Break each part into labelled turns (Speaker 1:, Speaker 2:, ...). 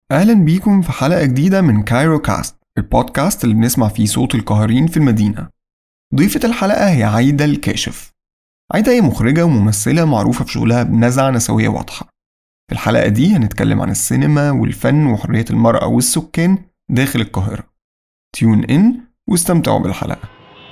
Speaker 1: أهلا بيكم في حلقة جديدة من كايرو كاست البودكاست اللي بنسمع فيه صوت القاهرين في المدينة ضيفة الحلقة هي عايدة الكاشف عايدة هي مخرجة وممثلة معروفة في شغلها بنزعة نسوية واضحة في الحلقة دي هنتكلم عن السينما والفن وحرية المرأة والسكان داخل القاهرة تيون إن واستمتعوا بالحلقة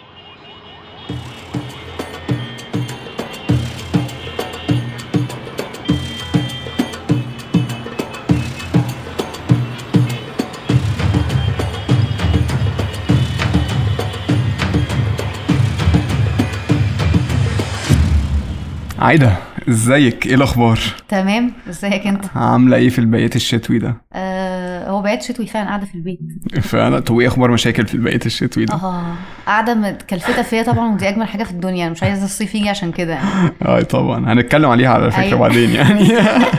Speaker 1: عايدة ازيك ايه الاخبار
Speaker 2: تمام ازيك انت
Speaker 1: عاملة ايه في البيت الشتوي ده
Speaker 2: آه هو بقيت شتوي فعلا قاعده في البيت
Speaker 1: فانا طب ايه اخبار مشاكل في البيت الشتوي ده
Speaker 2: اه قاعده متكلفته فيا طبعا ودي اجمل حاجه في الدنيا انا مش عايزه الصيف يجي عشان كده يعني
Speaker 1: اه طبعا هنتكلم عليها على فكرة
Speaker 2: أيوة.
Speaker 1: بعدين يعني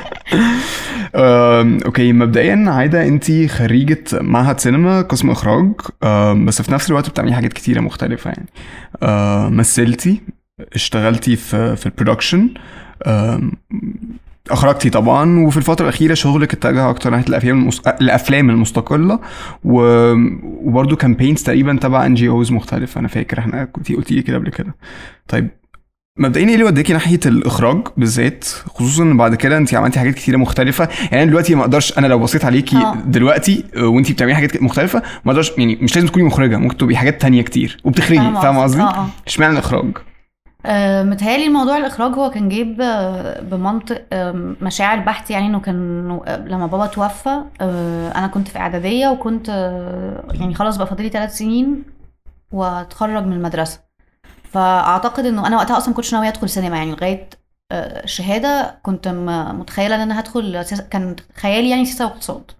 Speaker 1: أم، اوكي مبدئيا عايدة انت خريجة معهد سينما قسم اخراج أم، بس في نفس الوقت بتعملي حاجات كتيرة مختلفة يعني أم، مثلتي اشتغلتي في في البرودكشن أم، اخرجتي طبعا وفي الفتره الاخيره شغلك اتجه اكتر ناحيه الافلام المس... الافلام المستقله و... وبرده كامبينز تقريبا تبع ان جي اوز مختلفه انا فاكر احنا كنت قلتي لي كده قبل كده طيب مبدئيا ايه اللي وداكي ناحيه الاخراج بالذات خصوصا ان بعد كده انت عملتي حاجات كتيره مختلفه يعني أنا دلوقتي ما اقدرش انا لو بصيت عليكي
Speaker 2: آه.
Speaker 1: دلوقتي وانت بتعملي حاجات مختلفه ما اقدرش يعني مش لازم تكوني مخرجه ممكن تبقي حاجات تانية كتير وبتخرجي
Speaker 2: فاهمة
Speaker 1: فاهمه قصدي
Speaker 2: اه اه
Speaker 1: اشمعنى الاخراج
Speaker 2: آه، متهيألي الموضوع الإخراج هو كان جايب آه، بمنطق آه، مشاعر بحت يعني إنه كان آه، لما بابا توفى آه، أنا كنت في إعدادية وكنت آه، يعني خلاص بقى فاضلي ثلاث سنين وأتخرج من المدرسة فأعتقد إنه أنا وقتها أصلا كنتش ناوية أدخل سينما يعني لغاية آه، الشهادة كنت م- متخيلة إن أنا هدخل سياسة- كان خيالي يعني سياسة واقتصاد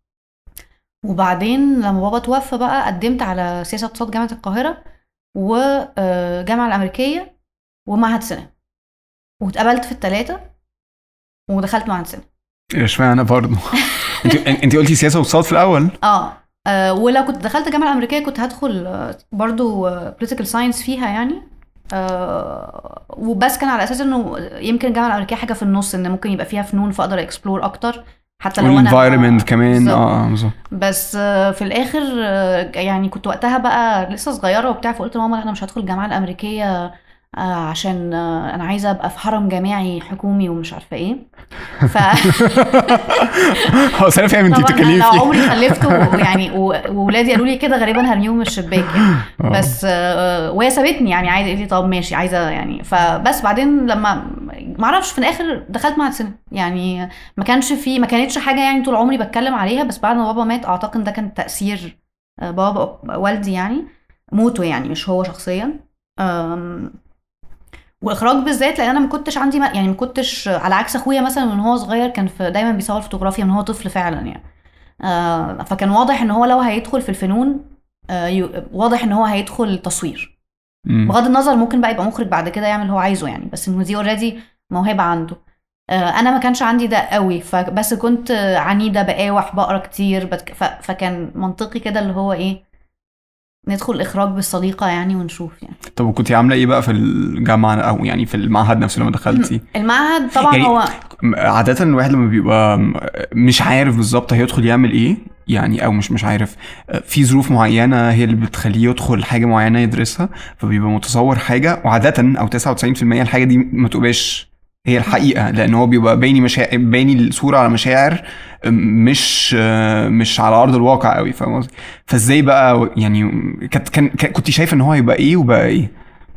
Speaker 2: وبعدين لما بابا توفى بقى قدمت على سياسة واقتصاد جامعة القاهرة والجامعة الأمريكية ومعهد سينما واتقبلت في التلاتة ودخلت معهد سينما
Speaker 1: اشمعنى برضه انت انت قلتي سياسه واقتصاد في الاول
Speaker 2: اه آه، ولو كنت دخلت الجامعة الأمريكية كنت هدخل آه، برضو آه، political science فيها يعني آه، وبس كان على أساس إنه يمكن الجامعة الأمريكية حاجة في النص إن ممكن يبقى فيها فنون فأقدر اكسبلور أكتر حتى لو أنا
Speaker 1: والانفايرمنت كمان
Speaker 2: بالظبط.
Speaker 1: اه بالظبط
Speaker 2: بس آه، في الاخر آه، يعني كنت وقتها بقى لسه صغيره وبتاع فقلت لماما انا مش هدخل الجامعه الامريكيه آه، عشان آه، انا عايزه ابقى في حرم جامعي حكومي ومش عارفه ايه ف
Speaker 1: هو انا فاهم انت
Speaker 2: طبعا
Speaker 1: بتتكلمي
Speaker 2: انا لو
Speaker 1: في
Speaker 2: عمري خلفت ويعني و- وولادي قالوا لي كده غالبا هرميهم من الشباك يعني
Speaker 1: آه.
Speaker 2: بس آه، وهي سابتني يعني عايزه قالت لي طب ماشي عايزه يعني فبس بعدين لما ما اعرفش في الاخر دخلت معهد سينما يعني ما كانش في ما كانتش حاجه يعني طول عمري بتكلم عليها بس بعد ما بابا مات اعتقد ده كان تاثير آه، بابا والدي يعني موته يعني مش هو شخصيا أم، واخراج بالذات لان انا ما كنتش عندي ما يعني ما كنتش على عكس اخويا مثلا من هو صغير كان في دايما بيصور فوتوغرافيا من هو طفل فعلا يعني آه، فكان واضح ان هو لو هيدخل في الفنون آه، يو- واضح ان هو هيدخل تصوير
Speaker 1: مم.
Speaker 2: بغض النظر ممكن بقى يبقى مخرج بعد كده يعمل اللي هو عايزه يعني بس انه دي اوريدي موهبه عنده آه، انا ما كانش عندي ده قوي فبس كنت آه، عنيده بقاوح بقرا كتير بتك... ف... فكان منطقي كده اللي هو ايه ندخل الاخراج بالصديقه يعني ونشوف يعني
Speaker 1: طب وكنت عامله ايه بقى في الجامعه او يعني في المعهد نفسه لما دخلتي
Speaker 2: المعهد طبعا
Speaker 1: يعني
Speaker 2: هو
Speaker 1: عادة الواحد لما بيبقى مش عارف بالظبط هيدخل يعمل ايه يعني او مش مش عارف في ظروف معينة هي اللي بتخليه يدخل حاجة معينة يدرسها فبيبقى متصور حاجة وعادة او 99% الحاجة دي ما تبقاش هي الحقيقة لان هو بيبقى بايني مشاعر بايني الصورة على مشاعر مش مش على ارض الواقع قوي فاهم قصدي فازاي بقى يعني كانت كان كان- كنت شايفه ان هو هيبقى ايه وبقى ايه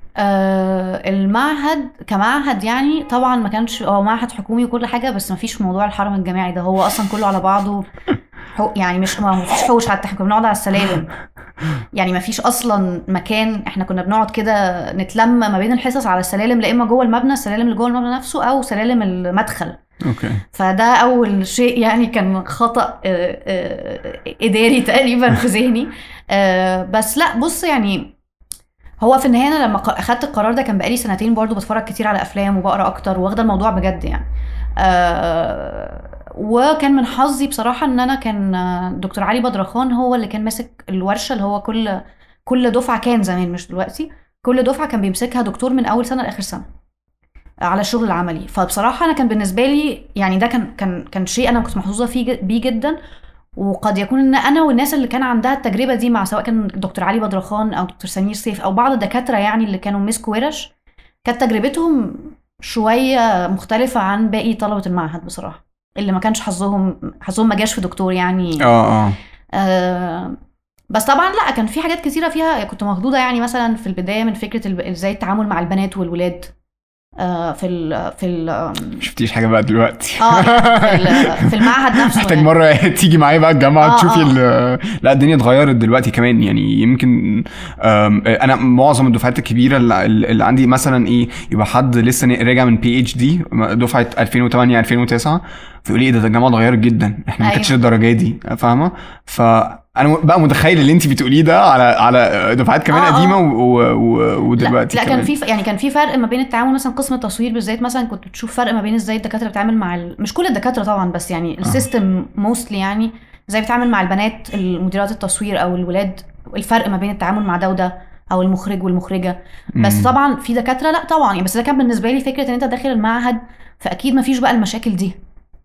Speaker 2: آه المعهد كمعهد يعني طبعا ما كانش هو معهد حكومي وكل حاجه بس ما فيش موضوع الحرم الجامعي ده هو اصلا كله على بعضه حو يعني مش ما فيش حوش حتى احنا كنا بنقعد على السلالم يعني ما فيش اصلا مكان احنا كنا بنقعد كده نتلم ما بين الحصص على السلالم لا اما جوه المبنى السلالم اللي جوه المبنى نفسه او سلالم المدخل
Speaker 1: اوكي
Speaker 2: فده اول شيء يعني كان خطأ آه، آه، اداري تقريبا في ذهني آه، بس لا بص يعني هو في النهايه أنا لما ق- اخدت القرار ده كان بقالي سنتين برضو بتفرج كتير على افلام وبقرا اكتر واخده الموضوع بجد يعني آه، وكان من حظي بصراحه ان انا كان آه، دكتور علي بدرخان هو اللي كان ماسك الورشه اللي هو كل كل دفعه كان زمان مش دلوقتي كل دفعه كان بيمسكها دكتور من اول سنه لاخر سنه على الشغل العملي فبصراحه انا كان بالنسبه لي يعني ده كان كان كان شيء انا كنت محظوظه فيه ج- بيه جدا وقد يكون ان انا والناس اللي كان عندها التجربه دي مع سواء كان دكتور علي بدرخان او دكتور سمير سيف او بعض الدكاتره يعني اللي كانوا مسكوا ورش كانت تجربتهم شويه مختلفه عن باقي طلبه المعهد بصراحه اللي ما كانش حظهم حظهم ما جاش في دكتور يعني
Speaker 1: اه اه
Speaker 2: آه بس طبعا لا كان في حاجات كتيره فيها كنت مخضوضه يعني مثلا في البدايه من فكره الب- ازاي التعامل مع البنات والولاد آه في ال في ال
Speaker 1: شفتيش حاجه بقى دلوقتي
Speaker 2: اه في, ال- في المعهد نفسه
Speaker 1: محتاج
Speaker 2: يعني.
Speaker 1: مره تيجي معايا بقى الجامعه
Speaker 2: آه،
Speaker 1: تشوفي
Speaker 2: آه.
Speaker 1: ال- لا الدنيا اتغيرت دلوقتي كمان يعني يمكن آم، انا معظم الدفعات الكبيره اللي, اللي عندي مثلا ايه يبقى حد لسه راجع من بي اتش دي دفعه 2008 2009 فيقول لي ايه ده ده الجامعه اتغيرت جدا احنا ما
Speaker 2: أيوة.
Speaker 1: كانتش للدرجه دي فاهمه فانا بقى متخيل اللي انت بتقوليه ده على على دفعات كمان
Speaker 2: آه، آه.
Speaker 1: قديمه و- و- و- ودلوقتي
Speaker 2: لا, لا
Speaker 1: كمان.
Speaker 2: كان في ف- يعني كان في فرق ما بين التعامل مثلا قسم التصوير بالذات مثلا كنت بتشوف فرق ما بين ازاي الدكاتره بتتعامل مع ال... مش كل الدكاتره طبعا بس يعني السيستم موستلي يعني ازاي بتتعامل مع البنات المديرات التصوير او الولاد الفرق ما بين التعامل مع ده وده او المخرج والمخرجه بس
Speaker 1: مم.
Speaker 2: طبعا في دكاتره لا طبعا يعني بس ده كان بالنسبه لي فكره ان انت داخل المعهد فاكيد ما فيش بقى المشاكل دي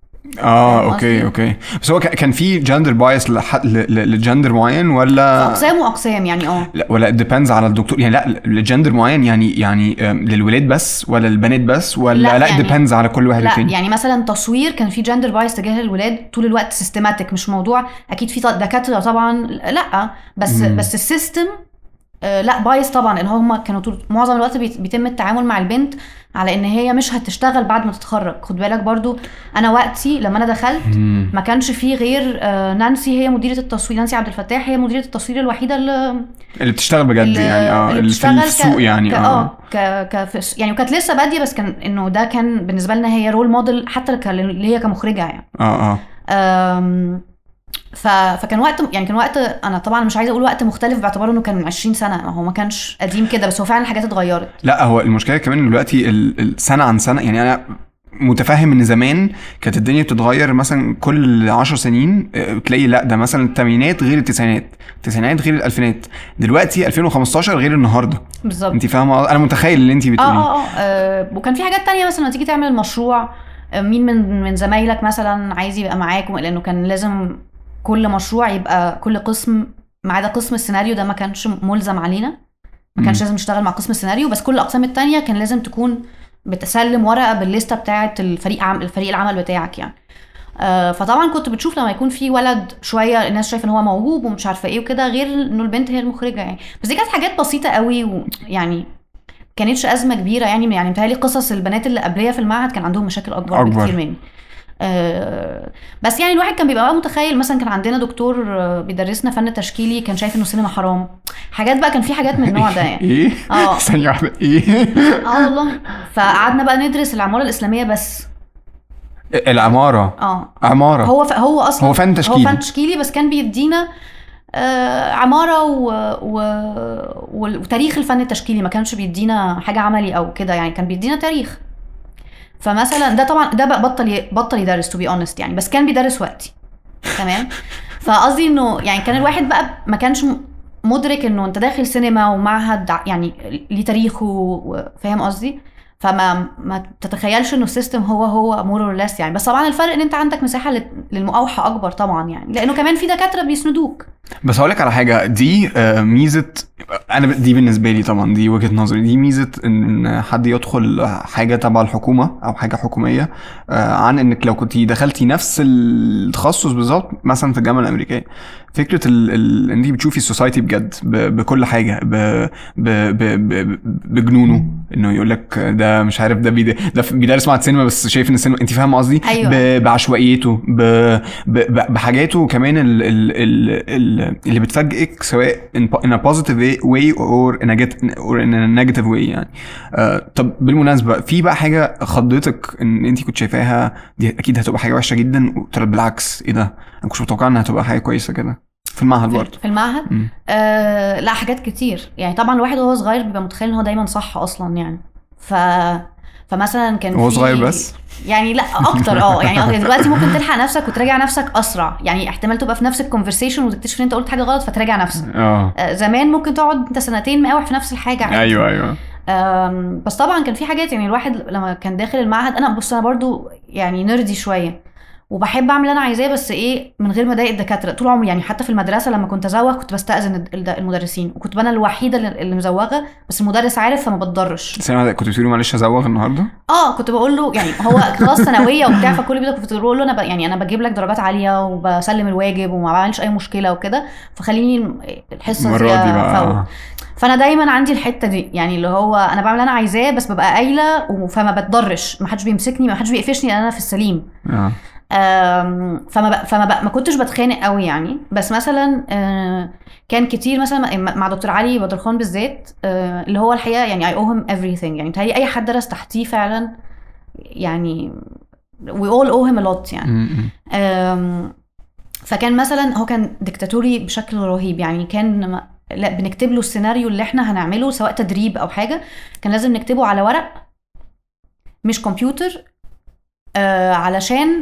Speaker 1: اه
Speaker 2: فاهم
Speaker 1: اوكي
Speaker 2: قصدي؟
Speaker 1: اوكي بس هو ك- كان في جندر بايس لجندر معين ولا
Speaker 2: اقسام واقسام يعني اه
Speaker 1: لا ولا ديبندز على الدكتور يعني لا لجندر معين يعني يعني آم، للولاد بس ولا للبنات بس ولا
Speaker 2: لا،
Speaker 1: لا
Speaker 2: يعني-
Speaker 1: ديبندز على كل واحد
Speaker 2: لا
Speaker 1: والتاني
Speaker 2: يعني مثلا تصوير كان في جندر بايس تجاه الولاد طول الوقت سيستماتيك مش موضوع اكيد في دكاتره طبعا لا بس
Speaker 1: مم.
Speaker 2: بس السيستم آه، لا بايس طبعا لان هم كانوا طول معظم الوقت بيت- بيتم التعامل مع البنت على ان هي مش هتشتغل بعد ما تتخرج خد بالك برضو انا وقتي لما انا دخلت
Speaker 1: مم.
Speaker 2: ما كانش فيه غير آه، نانسي هي مديره التصوير نانسي عبد الفتاح هي مديره التصوير الوحيده اللي
Speaker 1: اللي بتشتغل بجد
Speaker 2: اللي-
Speaker 1: يعني اه
Speaker 2: اللي
Speaker 1: اللي في
Speaker 2: بتشتغل
Speaker 1: السوق
Speaker 2: ك-
Speaker 1: يعني
Speaker 2: ك-
Speaker 1: اه
Speaker 2: اه ك ك في- يعني وكانت لسه باديه بس كان انه ده كان بالنسبه لنا هي رول موديل حتى ك- اللي هي كمخرجه يعني
Speaker 1: اه اه
Speaker 2: أم، ف... فكان وقت يعني كان وقت انا طبعا مش عايزه اقول وقت مختلف باعتباره انه كان من 20 سنه ما هو ما كانش قديم كده بس هو فعلا الحاجات اتغيرت
Speaker 1: لا هو المشكله كمان إن دلوقتي ال- السنه عن سنه يعني انا متفهم ان زمان كانت الدنيا بتتغير مثلا كل 10 سنين آه، تلاقي لا ده مثلا الثمانينات غير التسعينات التسعينات غير الالفينات دلوقتي 2015 غير النهارده
Speaker 2: بالظبط
Speaker 1: انت فاهمه انا متخيل اللي انت
Speaker 2: اه
Speaker 1: بتقوليه
Speaker 2: اه اه آه، وكان في حاجات تانية مثلا لما تيجي تعمل مشروع آه، مين من من زمايلك مثلا عايز يبقى معاك لانه كان لازم كل مشروع يبقى كل قسم ما عدا قسم السيناريو ده ما كانش ملزم علينا ما كانش
Speaker 1: مم.
Speaker 2: لازم نشتغل مع قسم السيناريو بس كل الاقسام التانية كان لازم تكون بتسلم ورقه بالليسته بتاعه الفريق عم الفريق العمل بتاعك يعني آه، فطبعا كنت بتشوف لما يكون في ولد شويه الناس شايفه ان هو موهوب ومش عارفه ايه وكده غير انه البنت هي المخرجه يعني بس دي كانت حاجات بسيطه قوي ويعني كانتش ازمه كبيره يعني يعني متهيألي قصص البنات اللي قبليه في المعهد كان عندهم مشاكل اكبر,
Speaker 1: أكبر.
Speaker 2: بكتير مني آه، بس يعني الواحد كان بيبقى بقى متخيل مثلا كان عندنا دكتور آه، بيدرسنا فن تشكيلي كان شايف انه السينما حرام حاجات بقى كان في حاجات من النوع ده يعني
Speaker 1: ايه
Speaker 2: اه.
Speaker 1: ثانيه واحده ايه
Speaker 2: اه والله فقعدنا بقى ندرس العماره الاسلاميه بس
Speaker 1: العماره
Speaker 2: اه
Speaker 1: عماره
Speaker 2: هو ف... هو اصلا
Speaker 1: هو فن تشكيلي.
Speaker 2: هو فن تشكيلي بس كان بيدينا آه عماره و... و... وتاريخ الفن التشكيلي ما كانش بيدينا حاجه عملي او كده يعني كان بيدينا تاريخ فمثلا ده طبعا ده بقى بطل ي... بطل يدرس تو بي اونست يعني بس كان بيدرس وقتي تمام فقصدي انه يعني كان الواحد بقى ما كانش م- مدرك انه انت داخل سينما ومعهد ع- يعني ليه تاريخه و- فاهم قصدي فما ما تتخيلش انه السيستم هو هو مور اور ليس يعني بس طبعا الفرق ان انت عندك مساحه لل- للمقاوحه اكبر طبعا يعني لانه كمان في دكاتره بيسندوك
Speaker 1: بس هقول لك على حاجه دي آه، ميزه انا ب- دي بالنسبه لي طبعا دي وجهه نظري دي ميزه ان حد يدخل حاجه تبع الحكومه او حاجه حكوميه آه، عن انك لو كنت دخلتي نفس التخصص بالظبط مثلا في الجامعه الامريكيه فكره ال... ال... ان انت بتشوفي السوسايتي بجد ب... بكل حاجه ب... ب... ب... ب... بجنونه انه يقول لك ده مش عارف ده بيد... ده بيدرس معهد سينما بس شايف ان السينما انت فاهم قصدي
Speaker 2: أيوة.
Speaker 1: ب... بعشوائيته ب... ب... ب... بحاجاته كمان ال... ال... ال... ال... اللي بتفاجئك سواء in, in a positive way or in a, get... or in a negative way يعني آه طب بالمناسبه في بقى حاجه خضتك ان انت كنت شايفاها دي اكيد هتبقى حاجه وحشه جدا وطلعت بالعكس ايه ده انا كنتش متوقع انها هتبقى حاجه كويسه كده في المعهد برضه
Speaker 2: في المعهد
Speaker 1: مم.
Speaker 2: آه لا حاجات كتير يعني طبعا الواحد وهو صغير بيبقى متخيل ان هو دايما صح اصلا يعني ف فمثلا كان
Speaker 1: وهو
Speaker 2: في-
Speaker 1: صغير بس؟
Speaker 2: يعني لا اكتر اه يعني أه، دلوقتي ممكن تلحق نفسك وتراجع نفسك اسرع يعني احتمال تبقى في نفس الكونفرسيشن وتكتشف ان انت قلت حاجه غلط فتراجع نفسك
Speaker 1: اه
Speaker 2: آه، زمان ممكن تقعد انت سنتين مقاوح في نفس الحاجه عادي.
Speaker 1: ايوه ايوه
Speaker 2: أم، بس طبعا كان في حاجات يعني الواحد لما كان داخل المعهد انا بص انا برضو يعني نردي شويه وبحب اعمل اللي انا عايزاه بس ايه من غير ما اضايق الدكاتره طول عمري يعني حتى في المدرسه لما كنت ازوغ كنت بستاذن الد- المدرسين وكنت انا الوحيده اللي اللي مزوغه بس المدرس عارف فما بتضرش
Speaker 1: سنة كنت بتقولي معلش هزوغ النهارده
Speaker 2: اه كنت بقول له يعني هو خلاص ثانويه وبتاع فكل بيده كنت بقول له انا ب... يعني انا بجيب لك درجات عاليه وبسلم الواجب وما بعملش اي مشكله وكده فخليني الحصه
Speaker 1: المرة دي بقى
Speaker 2: فوت. فانا دايما عندي الحته دي يعني اللي هو انا بعمل اللي انا عايزاه بس ببقى قايله و- فما بتضرش ما حدش بيمسكني ما حدش بيقفشني لان انا في السليم
Speaker 1: اه
Speaker 2: آم، فما بق- فما بق- ما كنتش بتخانق قوي يعني بس مثلا آه، كان كتير مثلا مع- مع دكتور علي بدرخان بالذات آه، اللي هو الحقيقه يعني I owe him everything يعني متهيألي اي حد درس تحتيه فعلا يعني we all owe him a lot يعني
Speaker 1: م- م.
Speaker 2: آم، فكان مثلا هو كان ديكتاتوري بشكل رهيب يعني كان م- لا بنكتب له السيناريو اللي احنا هنعمله سواء تدريب او حاجه كان لازم نكتبه على ورق مش كمبيوتر آه علشان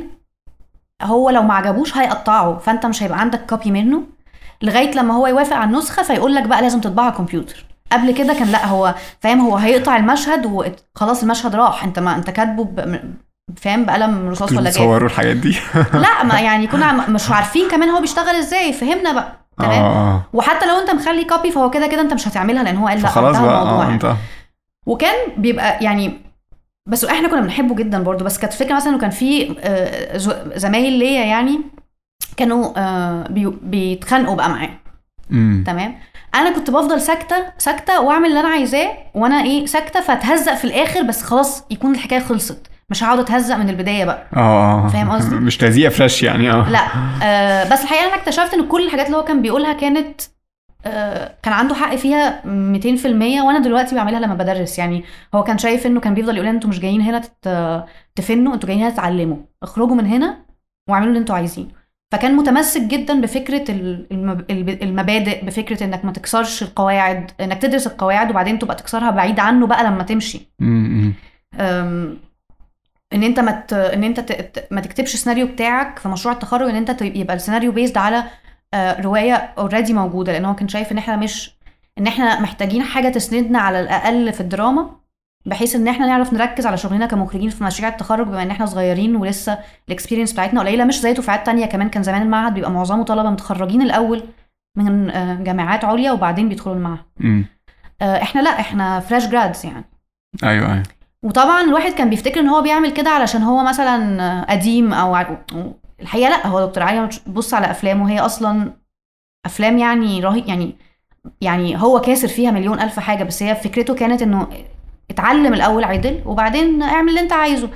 Speaker 2: هو لو ما عجبوش هيقطعه فانت مش هيبقى عندك كوبي منه لغايه لما هو يوافق على النسخه فيقول لك بقى لازم تطبعها كمبيوتر قبل كده كان لا هو فاهم هو هيقطع المشهد وخلاص المشهد راح انت ما انت كاتبه ب- فاهم بقلم رصاص
Speaker 1: كنتوا
Speaker 2: ولا جاف
Speaker 1: بتصوروا الحاجات دي
Speaker 2: لا ما يعني كنا م- مش عارفين كمان هو بيشتغل ازاي فهمنا بقى تمام
Speaker 1: اه اه
Speaker 2: وحتى لو انت مخلي كوبي فهو كده كده انت مش هتعملها لان هو قال لا
Speaker 1: فخلاص
Speaker 2: انتهى
Speaker 1: بقى
Speaker 2: الموضوع
Speaker 1: اه
Speaker 2: يعني.
Speaker 1: انت
Speaker 2: وكان بيبقى يعني بس احنا كنا بنحبه جدا برضو بس كانت الفكره مثلا انه كان في آه، ز- زمايل ليا يعني كانوا آه، بي- بيتخانقوا بقى معاه
Speaker 1: م.
Speaker 2: تمام انا كنت بفضل ساكته ساكته واعمل اللي انا عايزاه وانا ايه ساكته فاتهزق في الاخر بس خلاص يكون الحكايه خلصت مش هقعد اتهزق من البدايه بقى
Speaker 1: اه اه
Speaker 2: فاهم قصدي؟
Speaker 1: مش تهزيقه فلاش يعني اه
Speaker 2: لا آه بس الحقيقه انا اكتشفت ان كل الحاجات اللي هو كان بيقولها كانت آه كان عنده حق فيها 200% وانا دلوقتي بعملها لما بدرس يعني هو كان شايف انه كان بيفضل يقول لنا انتوا مش جايين هنا تت- تفنوا انتوا جايين هنا تتعلموا اخرجوا من هنا واعملوا اللي انتوا عايزينه فكان متمسك جدا بفكره ال- المب- الب- المبادئ بفكره انك ما تكسرش القواعد انك تدرس القواعد وبعدين تبقى تكسرها بعيد عنه بقى لما تمشي
Speaker 1: م- م.
Speaker 2: أم، ان انت ما ت... ان انت ت... ت- ما تكتبش سيناريو بتاعك في مشروع التخرج ان انت ت- يبقى السيناريو بيزد على آه، روايه اوريدي موجوده لان هو كان شايف ان احنا مش ان احنا محتاجين حاجه تسندنا على الاقل في الدراما بحيث ان احنا نعرف نركز على شغلنا كمخرجين في مشاريع التخرج بما ان احنا صغيرين ولسه الاكسبيرينس بتاعتنا قليله مش زي دفعات تانية كمان كان زمان المعهد بيبقى معظمه طلبه متخرجين الاول من آه، جامعات عليا وبعدين بيدخلوا المعهد
Speaker 1: م.
Speaker 2: آه، احنا لا احنا فريش جرادز يعني
Speaker 1: ايوه ايوه
Speaker 2: وطبعا الواحد كان بيفتكر ان هو بيعمل كده علشان هو مثلا قديم او ع- الحقيقه لا هو دكتور علي بص على افلامه هي اصلا افلام يعني رهيب يعني يعني هو كاسر فيها مليون الف حاجه بس هي فكرته كانت انه اتعلم الاول عدل وبعدين اعمل اللي انت عايزه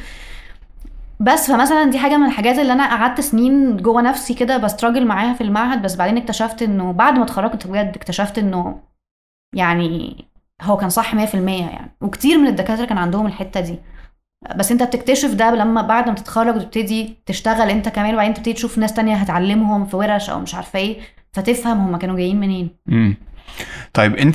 Speaker 2: بس فمثلا دي حاجه من الحاجات اللي انا قعدت سنين جوه نفسي كده بستراجل معاها في المعهد بس بعدين اكتشفت انه بعد ما اتخرجت بجد اكتشفت انه يعني هو كان صح 100% يعني وكتير من الدكاتره كان عندهم الحته دي بس انت بتكتشف ده لما بعد ما تتخرج وتبتدي تشتغل انت كمان وبعدين تبتدي تشوف ناس تانية هتعلمهم في ورش او مش عارفه ايه فتفهم هما كانوا جايين منين
Speaker 1: م. طيب انت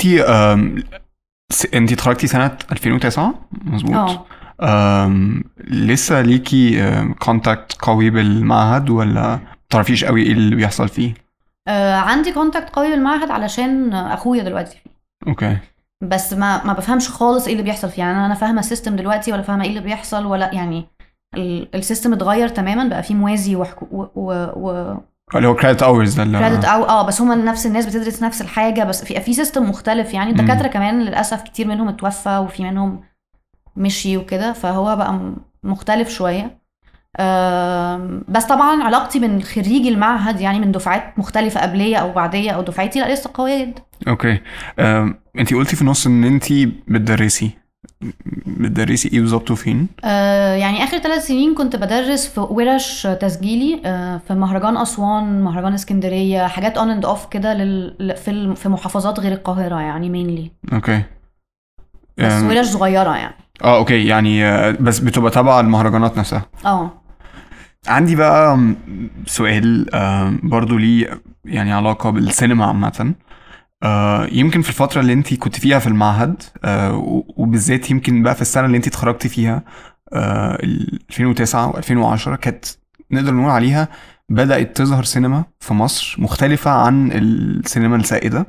Speaker 1: انت اتخرجتي سنه 2009 مظبوط
Speaker 2: اه
Speaker 1: أم، لسه ليكي كونتاكت قوي بالمعهد ولا متعرفيش قوي ايه اللي بيحصل فيه
Speaker 2: آه، عندي كونتاكت قوي بالمعهد علشان اخويا دلوقتي فيه
Speaker 1: اوكي
Speaker 2: بس ما ما بفهمش خالص ايه اللي بيحصل فيه يعني انا فاهمه السيستم دلوقتي ولا فاهمه ايه اللي بيحصل ولا يعني ال- السيستم اتغير تماما بقى فيه موازي وحكو و, و, و
Speaker 1: اللي هو كريدت اورز ده اللي
Speaker 2: كريدت او اه بس هما نفس الناس بتدرس نفس الحاجه بس في في سيستم مختلف يعني
Speaker 1: مم.
Speaker 2: الدكاتره كمان للاسف كتير منهم اتوفى وفي منهم مشي وكده فهو بقى م- مختلف شويه آم، بس طبعا علاقتي من خريجي المعهد يعني من دفعات مختلفه قبليه او بعديه او دفعتي لا لسه قويه جدا
Speaker 1: اوكي انت قلتي في النص ان انت بتدرسي بتدرسي ايه بالظبط وفين
Speaker 2: آه، يعني اخر ثلاث سنين كنت بدرس في ورش تسجيلي آه، في مهرجان اسوان مهرجان اسكندريه حاجات اون اند اوف كده لل... في الم- في محافظات غير القاهره يعني مينلي
Speaker 1: اوكي
Speaker 2: بس
Speaker 1: أم،
Speaker 2: ورش صغيره يعني
Speaker 1: اه اوكي يعني آه، بس بتبقى تبع المهرجانات نفسها
Speaker 2: اه
Speaker 1: عندي بقى آم، سؤال آم، برضو ليه يعني علاقة بالسينما عامة آه، يمكن في الفترة اللي انت كنت فيها في المعهد آه، و- وبالذات يمكن بقى في السنة اللي انت اتخرجتي فيها آه، ال 2009 و2010 كانت نقدر نقول عليها بدأت تظهر سينما في مصر مختلفة عن السينما السائدة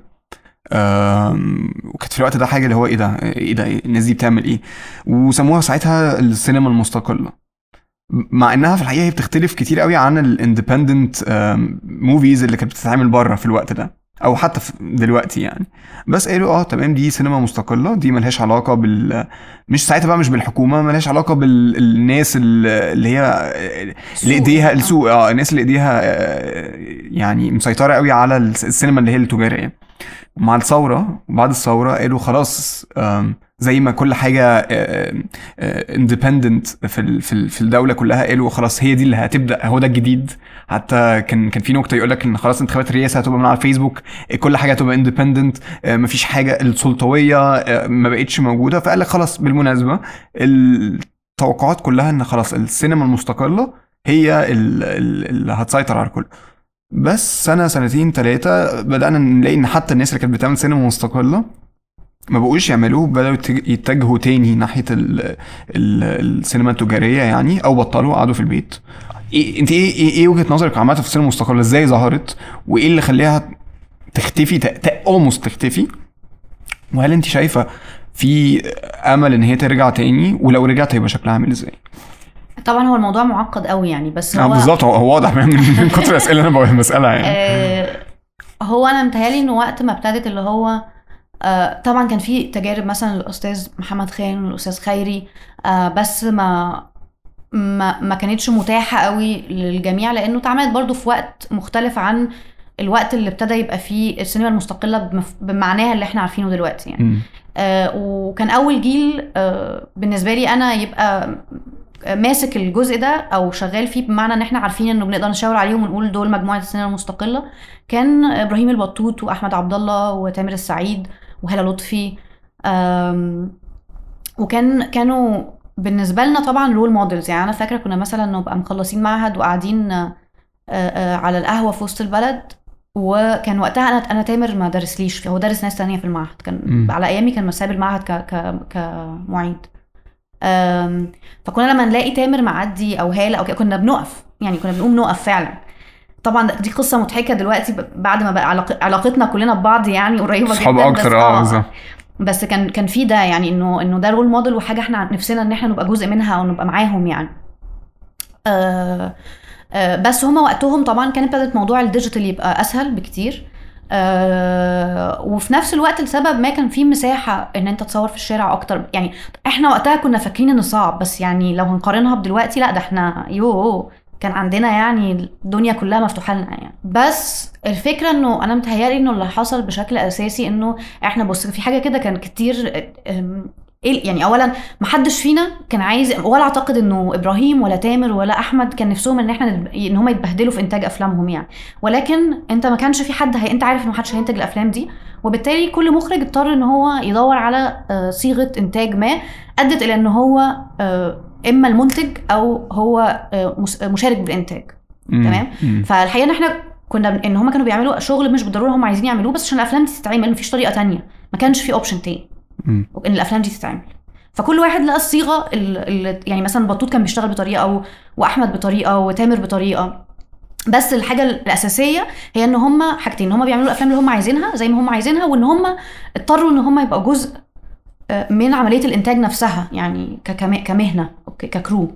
Speaker 1: آم، وكانت في الوقت ده حاجة اللي هو ايه ده ايه ده الناس دي بتعمل ايه وسموها ساعتها السينما المستقلة مع انها في الحقيقه هي بتختلف كتير قوي عن الاندبندنت موفيز اللي كانت بتتعمل بره في الوقت ده او حتى في دلوقتي يعني بس قالوا اه تمام دي سينما مستقله دي ملهاش علاقه بال مش ساعتها بقى مش بالحكومه ملهاش علاقه بالناس اللي هي اللي ايديها السوق اه الناس اللي ايديها آه، يعني مسيطره قوي على السينما اللي هي التجاريه مع الثوره وبعد الثوره قالوا خلاص زي ما كل حاجه اندبندنت في في الدوله كلها قالوا خلاص هي دي اللي هتبدا هو ده الجديد حتى كان كان في نكته يقول لك ان خلاص انتخابات الرئاسه هتبقى من على الفيسبوك كل حاجه هتبقى اندبندنت مفيش حاجه السلطويه ما بقتش موجوده فقال لك خلاص بالمناسبه التوقعات كلها ان خلاص السينما المستقله هي اللي هتسيطر على الكل بس سنه سنتين ثلاثه بدانا نلاقي ان حتى الناس اللي كانت بتعمل سينما مستقله ما بقوش يعملوه بدأوا يتجهوا تاني ناحية ال ال السينما التجارية يعني أو بطلوا قعدوا في البيت إيه انت ايه ايه, إيه وجهة نظرك عامة في السينما المستقلة ازاي ظهرت وايه اللي خليها تختفي اولموست تختفي وهل انت شايفة في امل ان هي ترجع تاني ولو رجعت هيبقى شكلها عامل ازاي؟
Speaker 2: طبعا هو الموضوع معقد قوي يعني بس
Speaker 1: آه، هو بالظبط هو واضح من كتر الاسئله اللي انا بسالها يعني
Speaker 2: آه، هو انا متهيألي انه وقت ما ابتدت اللي هو آه طبعا كان في تجارب مثلا الاستاذ محمد خان والاستاذ خيري آه بس ما ما ما كانتش متاحه قوي للجميع لانه اتعملت برضو في وقت مختلف عن الوقت اللي ابتدى يبقى فيه السينما المستقله بمعناها اللي احنا عارفينه دلوقتي يعني آه وكان اول جيل آه بالنسبه لي انا يبقى ماسك الجزء ده او شغال فيه بمعنى ان احنا عارفين انه بنقدر نشاور عليهم ونقول دول مجموعه السينما المستقله كان ابراهيم البطوط واحمد عبد الله وتامر السعيد وهلا لطفي وكان كانوا بالنسبه لنا طبعا رول موديلز يعني انا فاكره كنا مثلا نبقى مخلصين معهد وقاعدين آه، آه، على القهوه في وسط البلد وكان وقتها انا انا تامر ما درسليش هو درس ناس تانية في المعهد كان م. على ايامي كان مساب المعهد ك ك كمعيد فكنا لما نلاقي تامر معدي او هاله او كده كنا بنقف يعني كنا بنقوم نقف فعلا طبعا دي قصه مضحكه دلوقتي بعد ما بقى علاقتنا كلنا ببعض يعني قريبه
Speaker 1: جدا صحاب اكتر اه,
Speaker 2: آه. بس كان كان في ده يعني انه انه ده رول موديل وحاجه احنا نفسنا ان احنا نبقى جزء منها او نبقى معاهم يعني آه آه بس هما وقتهم طبعا كان ابتدت موضوع الديجيتال يبقى اسهل بكتير آه وفي نفس الوقت لسبب ما كان في مساحه ان انت تصور في الشارع اكتر يعني احنا وقتها كنا فاكرين انه صعب بس يعني لو هنقارنها بدلوقتي لا ده احنا يو كان عندنا يعني الدنيا كلها مفتوحه لنا يعني بس الفكره انه انا متهيالي انه اللي حصل بشكل اساسي انه احنا بص في حاجه كده كان كتير يعني اولا ما حدش فينا كان عايز ولا اعتقد انه ابراهيم ولا تامر ولا احمد كان نفسهم ان احنا ان هم يتبهدلوا في انتاج افلامهم يعني ولكن انت ما كانش في حد هي... انت عارف ان ما حدش هينتج الافلام دي وبالتالي كل مخرج اضطر ان هو يدور على آه، صيغه انتاج ما ادت الى ان هو آه، اما المنتج او هو آه، مشارك بالانتاج تمام فالحقيقه ان احنا كنا ان هم كانوا بيعملوا شغل مش بالضروره هم عايزين يعملوه بس عشان الافلام دي تتعمل مفيش طريقه تانية ما كانش في اوبشن تاني ان الافلام دي تتعمل فكل واحد لقى الصيغه اللي يعني مثلا بطوط كان بيشتغل بطريقه واحمد بطريقه وتامر بطريقه بس الحاجه الاساسيه هي ان هم حاجتين ان هم بيعملوا الافلام اللي هم عايزينها زي ما هم عايزينها وان هم اضطروا ان هم يبقوا جزء آه، من عمليه الانتاج نفسها يعني كمهنه اوكي ككرو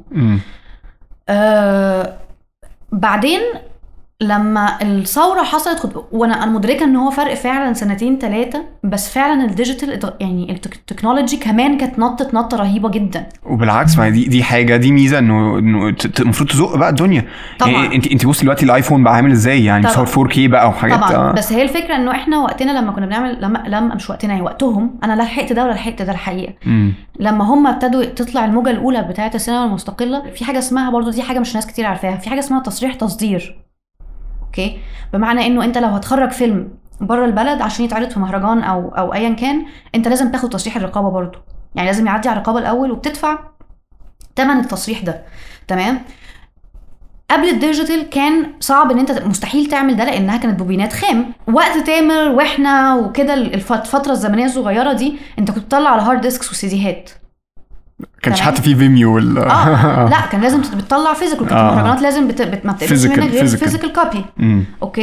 Speaker 2: آه بعدين لما الثوره حصلت وانا انا مدركه ان هو فرق فعلا سنتين ثلاثه بس فعلا الديجيتال يعني التكنولوجي كمان كانت نطت نطه رهيبه جدا
Speaker 1: وبالعكس ما دي دي حاجه دي ميزه انه انه المفروض تزق بقى الدنيا طبعا يعني انت انت بصي دلوقتي الايفون بقى عامل ازاي يعني بيصور 4K بقى وحاجات
Speaker 2: طبعا آه. بس هي الفكره انه احنا وقتنا لما كنا بنعمل لما لما مش وقتنا يعني وقتهم انا لا لحقت ده ولا لحقت ده الحقيقه م. لما هم ابتدوا تطلع الموجه الاولى بتاعه السينما المستقله في حاجه اسمها برضو دي حاجه مش ناس كتير عارفاها في حاجه اسمها تصريح تصدير اوكي بمعنى انه انت لو هتخرج فيلم بره البلد عشان يتعرض في مهرجان او او ايا كان انت لازم تاخد تصريح الرقابه برضه يعني لازم يعدي على الرقابه الاول وبتدفع ثمن التصريح ده تمام قبل الديجيتال كان صعب ان انت مستحيل تعمل ده لانها كانت بوبينات خام وقت تامر واحنا وكده الفتره الزمنيه الصغيره دي انت كنت تطلع على هارد ديسكس وسيديهات
Speaker 1: كانش حتى في فيميو ولا
Speaker 2: اه لا كان لازم بتطلع فيزيكال كانت المهرجانات لازم بت... بت... ما بتقبلش منك غير فيزيكال كوبي اوكي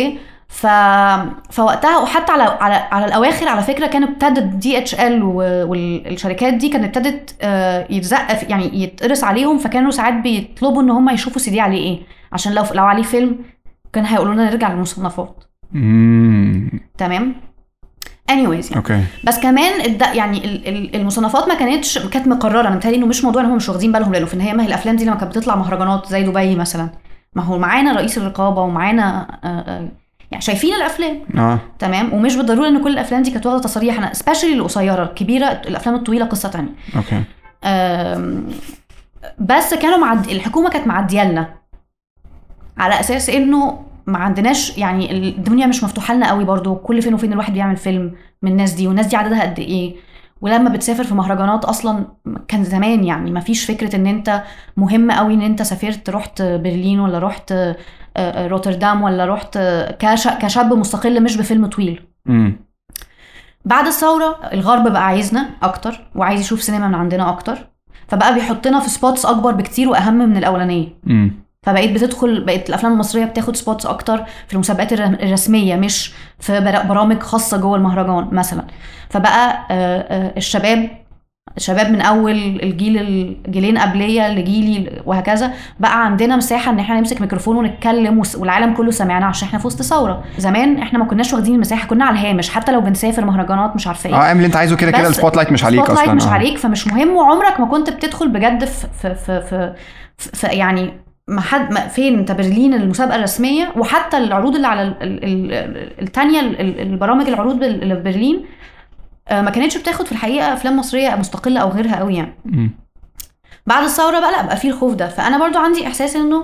Speaker 2: ف... فوقتها وحتى على على على الاواخر على فكره كانوا ابتدت دي اتش ال والشركات دي كانت ابتدت آه، يتزق في- يعني يتقرص عليهم فكانوا ساعات بيطلبوا ان هم يشوفوا سي دي عليه ايه عشان لو لو عليه فيلم كان هيقولوا لنا نرجع للمصنفات
Speaker 1: امم
Speaker 2: تمام anyways يعني
Speaker 1: اوكي
Speaker 2: بس كمان الد... يعني ال- ال- المصنفات ما كانتش كانت مقرره انا متهيألي انه مش موضوع ان هم مش واخدين بالهم لانه في النهايه ما هي الافلام دي لما كانت بتطلع مهرجانات زي دبي مثلا ما هو معانا رئيس الرقابه ومعانا آه، آه، يعني شايفين الافلام
Speaker 1: اه
Speaker 2: تمام ومش بالضروره ان كل الافلام دي كانت واخده تصاريح انا سبيشالي القصيره الكبيره الافلام الطويله قصه تانية
Speaker 1: اوكي
Speaker 2: آم، بس كانوا معد... الحكومه كانت معديالنا على اساس انه ما عندناش يعني الدنيا مش مفتوحه لنا قوي برضو كل فين وفين الواحد بيعمل فيلم من الناس دي والناس دي عددها قد ايه ولما بتسافر في مهرجانات اصلا كان زمان يعني ما فيش فكره ان انت مهم قوي ان انت سافرت رحت برلين ولا رحت آه، آه، روتردام ولا رحت آه، كش... كشاب مستقل مش بفيلم طويل
Speaker 1: امم
Speaker 2: بعد الثورة الغرب بقى عايزنا أكتر وعايز يشوف سينما من عندنا أكتر فبقى بيحطنا في سبوتس أكبر بكتير وأهم من الأولانية
Speaker 1: امم
Speaker 2: فبقيت بتدخل بقت الأفلام المصرية بتاخد سبوتس أكتر في المسابقات الر- الرسمية مش في بر- برامج خاصة جوه المهرجان مثلا فبقى آه، آه، الشباب الشباب من اول الجيل الجيلين قبليه لجيلي وهكذا بقى عندنا مساحه ان احنا نمسك ميكروفون ونتكلم وس- والعالم كله سمعنا عشان احنا في وسط ثوره زمان احنا ما كناش واخدين المساحه كنا على الهامش حتى لو بنسافر مهرجانات مش عارفه ايه
Speaker 1: اه اعمل اللي انت عايزه كده كده
Speaker 2: بس
Speaker 1: السبوت لايت مش عليك
Speaker 2: سبوت لايت
Speaker 1: اصلا
Speaker 2: مش
Speaker 1: آه.
Speaker 2: عليك فمش مهم وعمرك ما كنت بتدخل بجد في في في في, في, في يعني ما حد ما فين انت برلين المسابقه الرسميه وحتى العروض اللي على ال- ال- ال- التانية ال- ال- البرامج العروض بال- اللي في برلين آه، ما كانتش بتاخد في الحقيقه افلام مصريه مستقله او غيرها قوي يعني
Speaker 1: مم.
Speaker 2: بعد الثوره بقى لا بقى فيه الخوف ده فانا برضو عندي احساس انه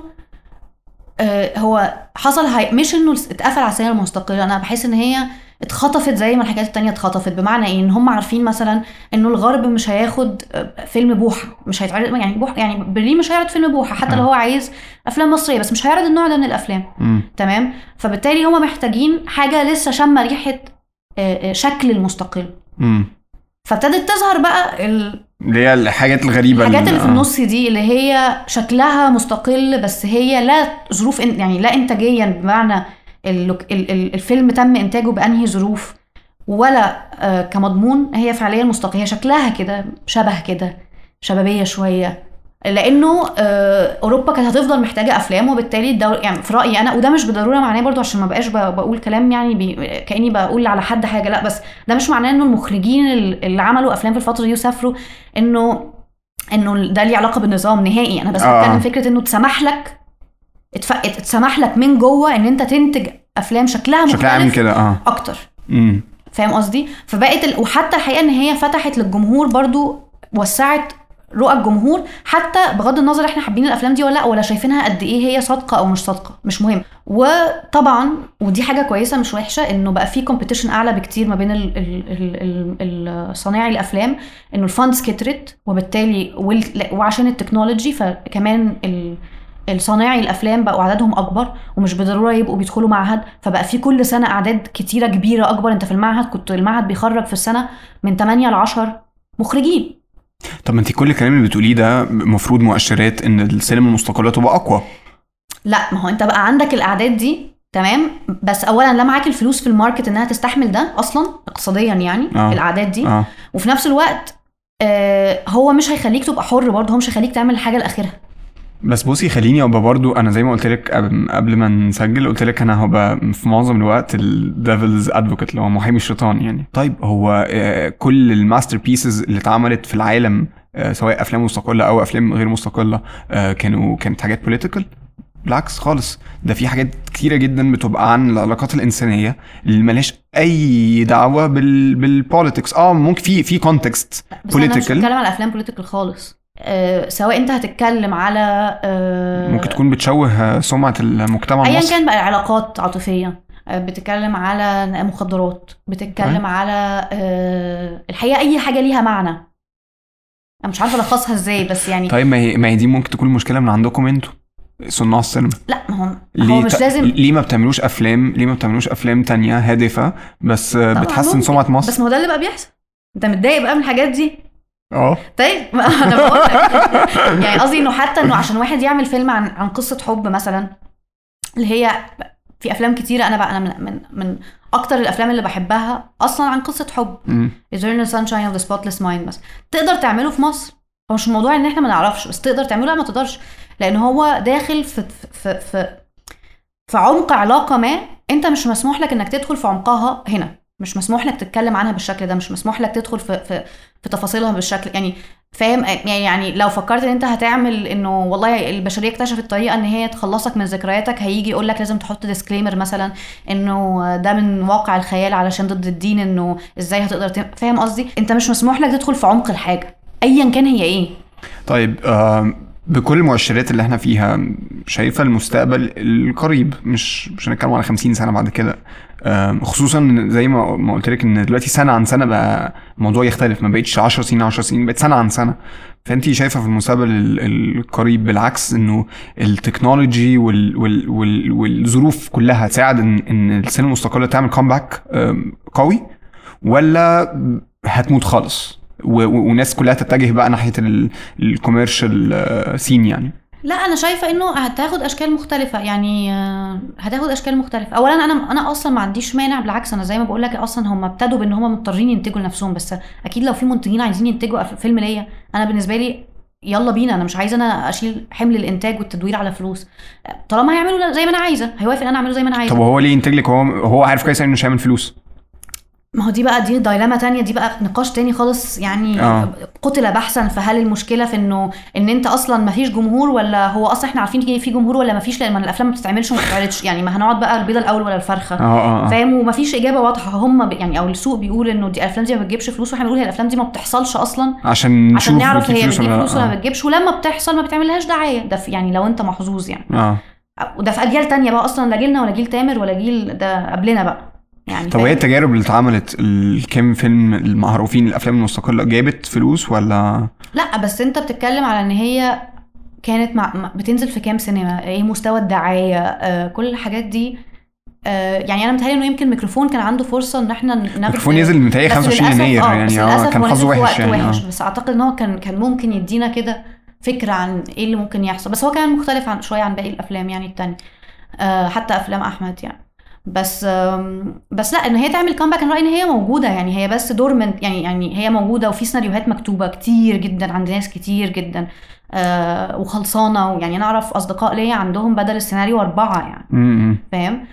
Speaker 2: آه، هو حصل هاي مش انه اتقفل على السينما المستقله انا بحس ان هي اتخطفت زي ما الحاجات التانية اتخطفت بمعنى ايه ان هم عارفين مثلا انه الغرب مش هياخد آه، فيلم بوحه مش هيتعرض يعني بوحه يعني برلين مش هيعرض فيلم بوحه حتى لو
Speaker 1: آه.
Speaker 2: هو عايز افلام مصريه بس مش هيعرض النوع ده من الافلام
Speaker 1: مم.
Speaker 2: تمام فبالتالي هم محتاجين حاجه لسه شامه ريحه آه، آه، شكل المستقل
Speaker 1: مم.
Speaker 2: فابتدت تظهر بقى ال-
Speaker 1: اللي هي الحاجات الغريبه
Speaker 2: الحاجات اللي في
Speaker 1: آه.
Speaker 2: النص دي اللي هي شكلها مستقل بس هي لا ظروف إن- يعني لا انتاجيا بمعنى اللوك- ال- ال- الفيلم تم انتاجه بانهي ظروف ولا آه، كمضمون هي فعليا مستقله هي شكلها كده شبه كده شبابيه شويه لانه آه، اوروبا كانت هتفضل محتاجه افلام وبالتالي الدول يعني في رايي انا وده مش بالضروره معناه برضو عشان ما بقاش ب- بقول كلام يعني بي كاني بقول على حد حاجه لا بس ده مش معناه انه المخرجين ال- اللي عملوا افلام في الفتره دي وسافروا انه انه ده ليه علاقه بالنظام نهائي انا بس
Speaker 1: آه.
Speaker 2: بتكلم فكره انه اتسمح لك اتف... اتسمح لك من جوه ان انت تنتج افلام شكلها
Speaker 1: شكلها عامل
Speaker 2: مختلف
Speaker 1: كده اه
Speaker 2: اكتر
Speaker 1: مم.
Speaker 2: فاهم قصدي فبقت ال... وحتى الحقيقه ان هي فتحت للجمهور برضو وسعت رؤى الجمهور حتى بغض النظر احنا حابين الافلام دي ولا لا ولا شايفينها قد ايه هي صادقه او مش صادقه مش مهم وطبعا ودي حاجه كويسه مش وحشه انه بقى في كومبيتيشن اعلى بكتير ما بين ال- ال- ال- ال- ال- صنايعي الافلام انه الفاندز كترت وبالتالي وال- وعشان التكنولوجي فكمان ال الصنايعي الافلام بقوا عددهم اكبر ومش بالضروره يبقوا بيدخلوا معهد فبقى في كل سنه اعداد كتيره كبيره اكبر انت في المعهد كنت المعهد بيخرج في السنه من 8 ل 10 مخرجين
Speaker 1: طب ما انت كل الكلام اللي بتقوليه ده المفروض مؤشرات ان السينما المستقله تبقى اقوى
Speaker 2: لا ما هو انت بقى عندك الاعداد دي تمام بس اولا لا معاك الفلوس في الماركت انها تستحمل ده اصلا اقتصاديا يعني
Speaker 1: آه.
Speaker 2: الاعداد دي
Speaker 1: اه
Speaker 2: وفي نفس الوقت آه هو مش هيخليك تبقى حر برضه هو مش هيخليك تعمل الحاجه لاخرها
Speaker 1: بس بصي خليني ابقى برضو انا زي ما قلت لك قبل قبل ما نسجل قلت لك انا هبقى في معظم الوقت الديفلز ادفوكيت اللي هو محامي الشيطان يعني طيب هو آه، كل الماستر بيسز اللي اتعملت في العالم آه، سواء افلام مستقله او افلام غير مستقله آه، كانوا كانت حاجات بوليتيكال بالعكس خالص ده في حاجات كتيره جدا بتبقى عن العلاقات الانسانيه اللي ملهاش اي دعوه بال بالبوليتكس اه ممكن في في كونتكست
Speaker 2: بس انا مش
Speaker 1: بوليتيكال
Speaker 2: بتكلم على افلام بوليتيكال خالص آه سواء انت هتتكلم على آه
Speaker 1: ممكن تكون بتشوه سمعه المجتمع
Speaker 2: ايا
Speaker 1: المصري
Speaker 2: كان بقى علاقات عاطفيه آه، بتتكلم على مخدرات بتتكلم
Speaker 1: أوكي.
Speaker 2: على آه، الحقيقه اي حاجه ليها معنى انا مش عارفه الخصها ازاي بس يعني
Speaker 1: طيب ما هي ما هي دي ممكن تكون مشكله من عندكم انتوا صناع السينما
Speaker 2: لا ما هو هو
Speaker 1: ليه
Speaker 2: مش
Speaker 1: ت-
Speaker 2: لازم
Speaker 1: ليه ما بتعملوش افلام ليه ما بتعملوش افلام تانية هادفه بس آه،
Speaker 2: طبعاً
Speaker 1: بتحسن
Speaker 2: ممكن.
Speaker 1: سمعه مصر
Speaker 2: بس ما هو ده اللي بقى بيحصل انت متضايق بقى من الحاجات دي
Speaker 1: اه
Speaker 2: طيب ما انا بقول لك يعني قصدي انه حتى انه عشان واحد يعمل فيلم عن عن قصه حب مثلا اللي هي في افلام كتيره انا بقى انا من من, من اكتر الافلام اللي بحبها اصلا عن قصه حب
Speaker 1: مم.
Speaker 2: Eternal Sunshine of the Spotless Mind بس تقدر تعمله في مصر هو مش الموضوع ان احنا ما نعرفش بس تقدر تعمله لا ما تقدرش لان هو داخل في في في في عمق علاقه ما انت مش مسموح لك انك تدخل في عمقها هنا مش مسموح لك تتكلم عنها بالشكل ده مش مسموح لك تدخل في في, في تفاصيلها بالشكل يعني فاهم يعني يعني لو فكرت ان انت هتعمل انه والله البشريه اكتشفت طريقه ان هي تخلصك من ذكرياتك هيجي يقول لك لازم تحط ديسكليمر مثلا انه ده من واقع الخيال علشان ضد الدين انه ازاي هتقدر تم... فاهم قصدي انت مش مسموح لك تدخل في عمق الحاجه ايا كان هي ايه
Speaker 1: طيب آه بكل المؤشرات اللي احنا فيها شايفه المستقبل القريب مش مش هنتكلم على 50 سنه بعد كده آم، خصوصا إن زي ما ما قلت لك ان دلوقتي سنه عن سنه بقى الموضوع يختلف ما بقتش 10 سنين 10 سنين بقت سنه عن سنه فانت شايفه في المستقبل ال- القريب بالعكس انه التكنولوجي وال وال وال والظروف كلها تساعد ان ان السينما المستقله تعمل كومباك قوي ولا هتموت خالص و- و- والناس كلها تتجه بقى ناحيه الكوميرشال سين يعني
Speaker 2: لا انا شايفه انه هتاخد اشكال مختلفه يعني آه، هتاخد اشكال مختلفه اولا انا انا اصلا ما عنديش مانع بالعكس انا زي ما بقول لك اصلا هم ابتدوا بان هم مضطرين ينتجوا لنفسهم بس اكيد لو في منتجين عايزين ينتجوا أف- فيلم ليا انا بالنسبه لي يلا بينا انا مش عايزه انا اشيل حمل الانتاج والتدوير على فلوس طالما هيعملوا زي ما انا عايزه هيوافق ان انا اعمله زي ما انا عايزه
Speaker 1: طب وهو ليه ينتج لك هو هو عارف كويس انه مش هيعمل فلوس
Speaker 2: ما هو دي بقى دي دايلاما تانية دي بقى نقاش تاني خالص يعني
Speaker 1: آه.
Speaker 2: قتل بحثا فهل المشكلة في انه ان انت اصلا ما فيش جمهور ولا هو اصلا احنا عارفين في جمهور ولا ما فيش لان الافلام ما بتتعملش وما بتتعرضش يعني ما هنقعد بقى البيضة الاول ولا الفرخة
Speaker 1: اه اه, آه.
Speaker 2: فاهم وما فيش اجابة واضحة هم ب... يعني او السوق بيقول انه دي الافلام دي ما بتجيبش فلوس واحنا بنقول هي الافلام دي ما بتحصلش اصلا
Speaker 1: عشان نشوف
Speaker 2: عشان نعرف
Speaker 1: بتجيب
Speaker 2: هي
Speaker 1: فلوس
Speaker 2: بتجيب
Speaker 1: ولا لا.
Speaker 2: فلوس ولا ما بتجيبش ولما بتحصل ما بتعملهاش دعاية ده في يعني لو انت محظوظ يعني
Speaker 1: اه
Speaker 2: وده في اجيال تانية بقى اصلا لا جيلنا ولا جيل تامر ولا جيل ده قبلنا بقى يعني
Speaker 1: طب
Speaker 2: فاهم؟
Speaker 1: وهي التجارب اللي اتعملت الكام فيلم المعروفين الافلام المستقله جابت فلوس ولا
Speaker 2: لا بس انت بتتكلم على ان هي كانت مع مع- بتنزل في كام سينما ايه مستوى الدعايه آه كل الحاجات دي آه يعني انا متهيألي انه يمكن الميكروفون كان عنده فرصه ان احنا ناخد
Speaker 1: الميكروفون نزل متهيألي
Speaker 2: بس
Speaker 1: 25
Speaker 2: للأسف-
Speaker 1: يناير
Speaker 2: آه،
Speaker 1: يعني
Speaker 2: بس
Speaker 1: اه
Speaker 2: للأسف
Speaker 1: كان
Speaker 2: هو
Speaker 1: حظه
Speaker 2: نزل في
Speaker 1: وحش
Speaker 2: وقت
Speaker 1: يعني
Speaker 2: وحش
Speaker 1: اه
Speaker 2: بس اعتقد ان هو كان كان ممكن يدينا كده فكره عن ايه اللي ممكن يحصل بس هو كان مختلف عن شويه عن باقي الافلام يعني التانية آه حتى افلام احمد يعني بس آم، بس لا ان هي تعمل كامباك انا رايي ان هي موجوده يعني هي بس دورمنت يعني يعني هي موجوده وفي سيناريوهات مكتوبه كتير جدا عند ناس كتير جدا آه وخلصانه ويعني انا اعرف اصدقاء ليا عندهم بدل السيناريو اربعه يعني
Speaker 1: م- م.
Speaker 2: فاهم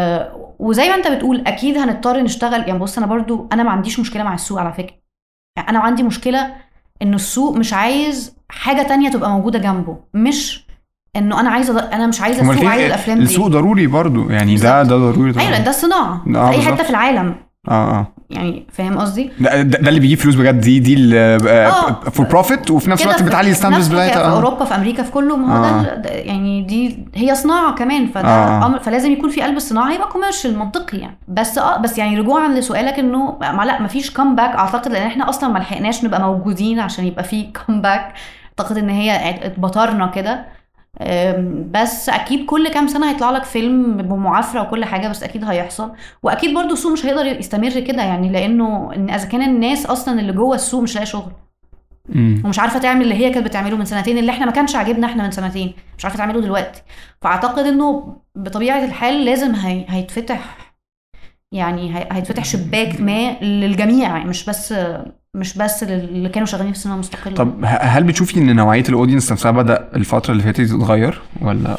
Speaker 2: آه وزي ما انت بتقول اكيد هنضطر نشتغل يعني بص انا برضو انا ما عنديش مشكله مع السوق على فكره يعني انا عندي مشكله انه السوق مش عايز حاجه تانية تبقى موجوده جنبه مش انه انا عايزه انا مش عايزه
Speaker 1: هما
Speaker 2: السوق عايز
Speaker 1: الاتنين-
Speaker 2: الافلام دي
Speaker 1: السوق ضروري برضو يعني ده ده ضروري طبعا
Speaker 2: ايوه لان ده الصناعه
Speaker 1: آه،
Speaker 2: في اي
Speaker 1: بالظبط.
Speaker 2: حته في العالم
Speaker 1: اه اه
Speaker 2: يعني فاهم قصدي
Speaker 1: ده, ده, ده اللي بيجيب فلوس بجد دي دي
Speaker 2: آه.
Speaker 1: فور بروفيت وفي نفس
Speaker 2: كده
Speaker 1: الوقت
Speaker 2: في-
Speaker 1: بتعلي
Speaker 2: في
Speaker 1: الستاندرز
Speaker 2: نفس الوقت
Speaker 1: بتاعتها
Speaker 2: في
Speaker 1: آه.
Speaker 2: اوروبا في امريكا في كله ما هو
Speaker 1: آه.
Speaker 2: ده, ده يعني دي هي صناعه كمان فده
Speaker 1: آه.
Speaker 2: أمر فلازم يكون في قلب الصناعه يبقى كوميرشال منطقي يعني بس اه بس يعني رجوعا لسؤالك انه ما لا مفيش كومباك اعتقد لان احنا اصلا ما لحقناش نبقى موجودين عشان يبقى في كومباك اعتقد ان هي اتبطرنا كده أم، بس اكيد كل كام سنه هيطلع لك فيلم بمعافره وكل حاجه بس اكيد هيحصل واكيد برضو السوق مش هيقدر يستمر كده يعني لانه ان اذا كان الناس اصلا اللي جوه السوق مش لاقي شغل
Speaker 1: مم.
Speaker 2: ومش عارفه تعمل اللي هي كانت بتعمله من سنتين اللي احنا ما كانش عاجبنا احنا من سنتين مش عارفه تعمله دلوقتي فاعتقد انه بطبيعه الحال لازم هي... هيتفتح يعني هي... هيتفتح شباك ما للجميع يعني مش بس مش بس اللي كانوا شغالين في السينما المستقله
Speaker 1: طب ه- هل بتشوفي ان نوعيه الاودينس نفسها بدا الفتره اللي فاتت تتغير ولا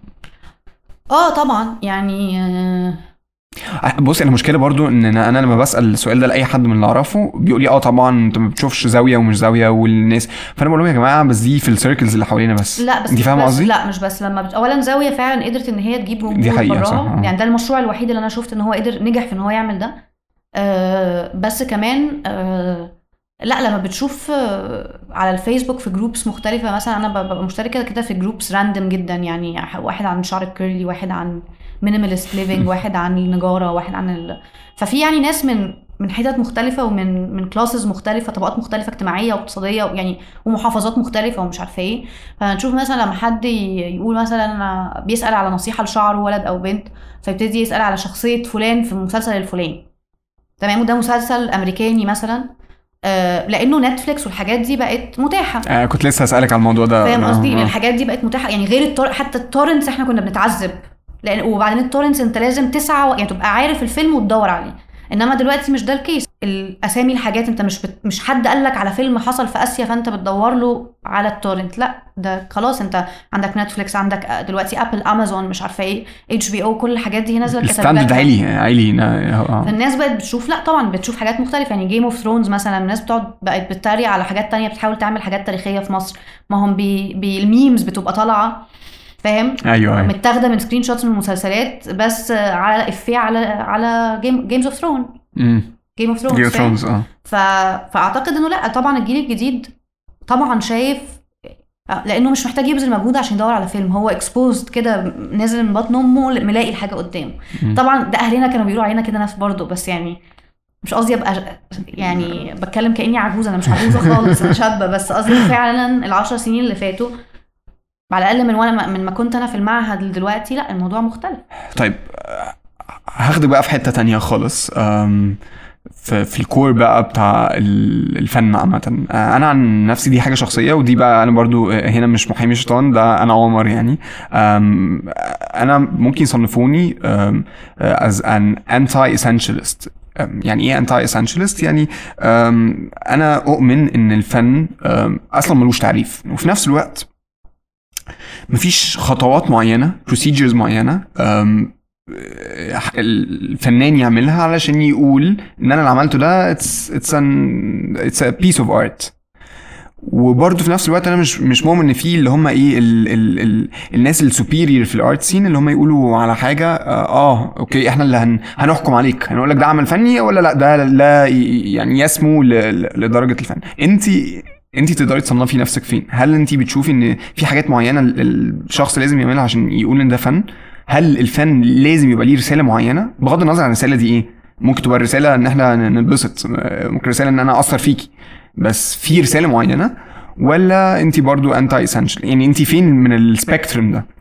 Speaker 2: اه طبعا يعني آه،
Speaker 1: بص انا المشكله برضو ان انا انا لما بسال السؤال ده لاي حد من اللي اعرفه بيقول لي اه طبعا انت ما بتشوفش زاويه ومش زاويه والناس فانا بقول لهم يا جماعه بس دي في السيركلز اللي حوالينا بس
Speaker 2: لا بس
Speaker 1: انت فاهمه
Speaker 2: بس
Speaker 1: قصدي؟
Speaker 2: لا مش بس لما بت... اولا زاويه فعلا قدرت ان هي تجيب جمهور
Speaker 1: دي حقيقة، صح،
Speaker 2: براها
Speaker 1: آه.
Speaker 2: يعني ده المشروع الوحيد اللي انا شفت ان هو قدر نجح في ان هو يعمل ده آه بس كمان آه لا لما بتشوف آه على الفيسبوك في جروبس مختلفه مثلا انا ب- ببقى مشتركه كده في جروبس راندم جدا يعني واحد عن شعر الكيرلي واحد عن مينيماليست ليفنج واحد عن النجاره واحد عن ال... ففي يعني ناس من من حتت مختلفه ومن من كلاسز مختلفه طبقات مختلفه اجتماعيه واقتصاديه يعني ومحافظات مختلفه ومش عارفه ايه فنشوف مثلا لما حد ي- يقول مثلا أنا بيسأل على نصيحة لشعره ولد أو بنت فيبتدي يسأل على شخصية فلان في المسلسل الفلاني تمام وده مسلسل أمريكاني مثلا آه لأنه نتفليكس والحاجات دي بقت متاحة
Speaker 1: آه كنت لسه هسالك على الموضوع ده
Speaker 2: فاهم
Speaker 1: آه،
Speaker 2: قصدي
Speaker 1: آه.
Speaker 2: الحاجات دي بقت متاحة يعني غير التور... حتى التورنتس احنا كنا بنتعذب لان وبعدين التورنتس انت لازم تسعى يعني تبقى عارف الفيلم وتدور عليه انما دلوقتي مش ده الكيس الاسامي الحاجات انت مش بت... مش حد قال لك على فيلم حصل في اسيا فانت بتدور له على التورنت لا ده خلاص انت عندك نتفليكس عندك دلوقتي ابل امازون مش عارفه ايه اتش بي او كل الحاجات دي نازله
Speaker 1: الستاندرد عالي عالي هنا
Speaker 2: آه. فالناس بقت بتشوف لا طبعا بتشوف حاجات مختلفه يعني جيم اوف ثرونز مثلا الناس بتقعد بقت بتتريق على حاجات تانية بتحاول تعمل حاجات تاريخيه في مصر ما هم بي... بي الميمز بتبقى طالعه فاهم
Speaker 1: ايوه ايوه
Speaker 2: متاخده من سكرين شوتس من المسلسلات بس على افيه على على جيم جيمز اوف ثرون جيم اوف ثرونز
Speaker 1: جيم اوف ثرونز اه
Speaker 2: ف... فاعتقد انه لا طبعا الجيل الجديد طبعا شايف لانه مش محتاج يبذل مجهود عشان يدور على فيلم هو اكسبوزد كده نازل من بطن امه ملاقي الحاجه قدامه طبعا ده اهلنا كانوا بيقولوا علينا كده ناس برضه بس يعني مش قصدي ابقى يعني بتكلم كاني عجوزه انا مش عجوزه خالص انا شابه بس قصدي فعلا العشر سنين اللي فاتوا على الاقل من وانا من ما كنت انا في المعهد دلوقتي لا الموضوع مختلف
Speaker 1: طيب هاخدك بقى في حته تانية خالص في, في الكور بقى بتاع الفن عامة أنا عن نفسي دي حاجة شخصية ودي بقى أنا برضو هنا مش محامي شيطان ده أنا عمر يعني أنا ممكن يصنفوني as an anti-essentialist يعني ايه انتي اسنشالست يعني انا اؤمن ان الفن اصلا ملوش تعريف وفي نفس الوقت مفيش خطوات معينه بروسيجرز معينه الفنان يعملها علشان يقول ان انا اللي عملته ده اتس اتس ان اتس ا بيس اوف ارت وبرضه في نفس الوقت انا مش مش مؤمن ان في اللي هم ايه ال ال ال الناس السوبيريور في الارت سين اللي هم يقولوا على حاجه اه, آه اوكي احنا اللي هن هنحكم عليك هنقول لك ده عمل فني ولا لا ده لا يعني يسمو لدرجه الفن انت انت تقدري تصنفي نفسك فين هل انت بتشوفي ان في حاجات معينه الشخص لازم يعملها عشان يقول ان ده فن هل الفن لازم يبقى ليه رساله معينه بغض النظر عن الرساله دي ايه ممكن تبقى الرساله ان احنا نتبسط ممكن رساله ان انا اثر فيكي بس في رساله معينه ولا انت برضو انتي اسنشال يعني انت فين من السبيكترم ده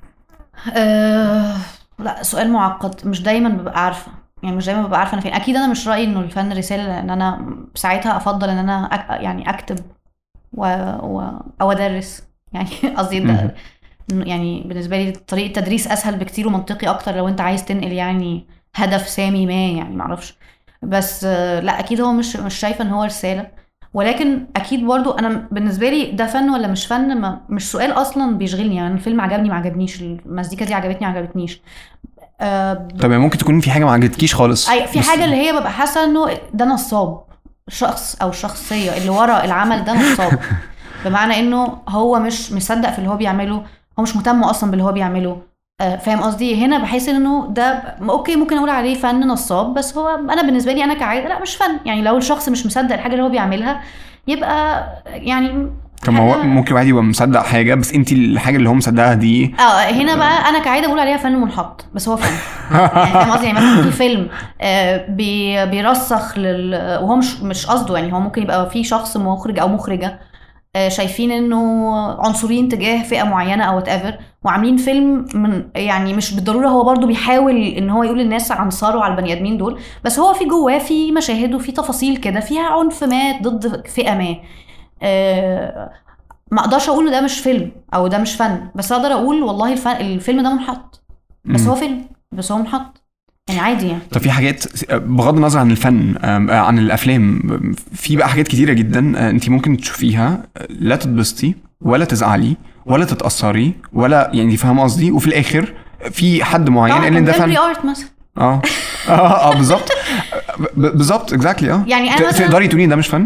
Speaker 2: أه لا سؤال معقد مش دايما ببقى عارفه يعني مش دايما ببقى عارفه انا فين اكيد انا مش رايي انه الفن رساله لان انا ساعتها افضل ان انا أك... يعني اكتب و... و... او ادرس يعني قصدي ده يعني بالنسبه لي طريقه التدريس اسهل بكتير ومنطقي اكتر لو انت عايز تنقل يعني هدف سامي ما يعني معرفش بس لا اكيد هو مش مش شايفه ان هو رساله ولكن اكيد برضو انا بالنسبه لي ده فن ولا مش فن ما مش سؤال اصلا بيشغلني يعني الفيلم عجبني ما عجبنيش المزيكا دي عجبتني ما عجبتنيش
Speaker 1: أه طب ممكن تكون في حاجه ما عجبتكيش خالص
Speaker 2: اي في حاجه اللي هي ببقى حاسه انه ده نصاب شخص او الشخصيه اللي ورا العمل ده نصاب بمعنى انه هو مش مصدق في اللي هو بيعمله هو مش مهتم اصلا باللي هو بيعمله آه، فاهم قصدي هنا بحس انه ده اوكي ممكن اقول عليه فن نصاب بس هو انا بالنسبه لي انا كعاده لا مش فن يعني لو الشخص مش مصدق الحاجه اللي هو بيعملها يبقى يعني
Speaker 1: طب ما هو ممكن واحد يبقى مصدق حاجه بس انت الحاجه اللي هو مصدقها دي
Speaker 2: اه هنا بقى انا كعاده بقول عليها فن منحط بس هو فن يعني فاهم قصدي يعني مثلا في فيلم آه بي بيرسخ لل وهو مش مش قصده يعني هو ممكن يبقى في شخص مخرج او مخرجه آه، شايفين انه عنصريين تجاه فئه معينه او وات ايفر وعاملين فيلم من يعني مش بالضروره هو برضو بيحاول ان هو يقول للناس عنصروا على البني ادمين دول بس هو في جواه في مشاهد وفي تفاصيل كده فيها عنف ما ضد فئه ما أه ما اقدرش اقول ده مش فيلم او ده مش فن بس اقدر اقول والله الفيلم ده منحط بس هو فيلم بس هو منحط يعني عادي يعني
Speaker 1: طب في حاجات بغض النظر عن الفن عن الافلام في بقى حاجات كتيره جدا انت ممكن تشوفيها لا تتبسطي ولا تزعلي ولا تتاثري ولا يعني فاهمه قصدي وفي الاخر في حد معين
Speaker 2: قال ان ده فن ارت مثلا
Speaker 1: اه اه اه بالظبط بالظبط اكزاكتلي اه
Speaker 2: يعني
Speaker 1: انا تقدري تقولي ده مش فن؟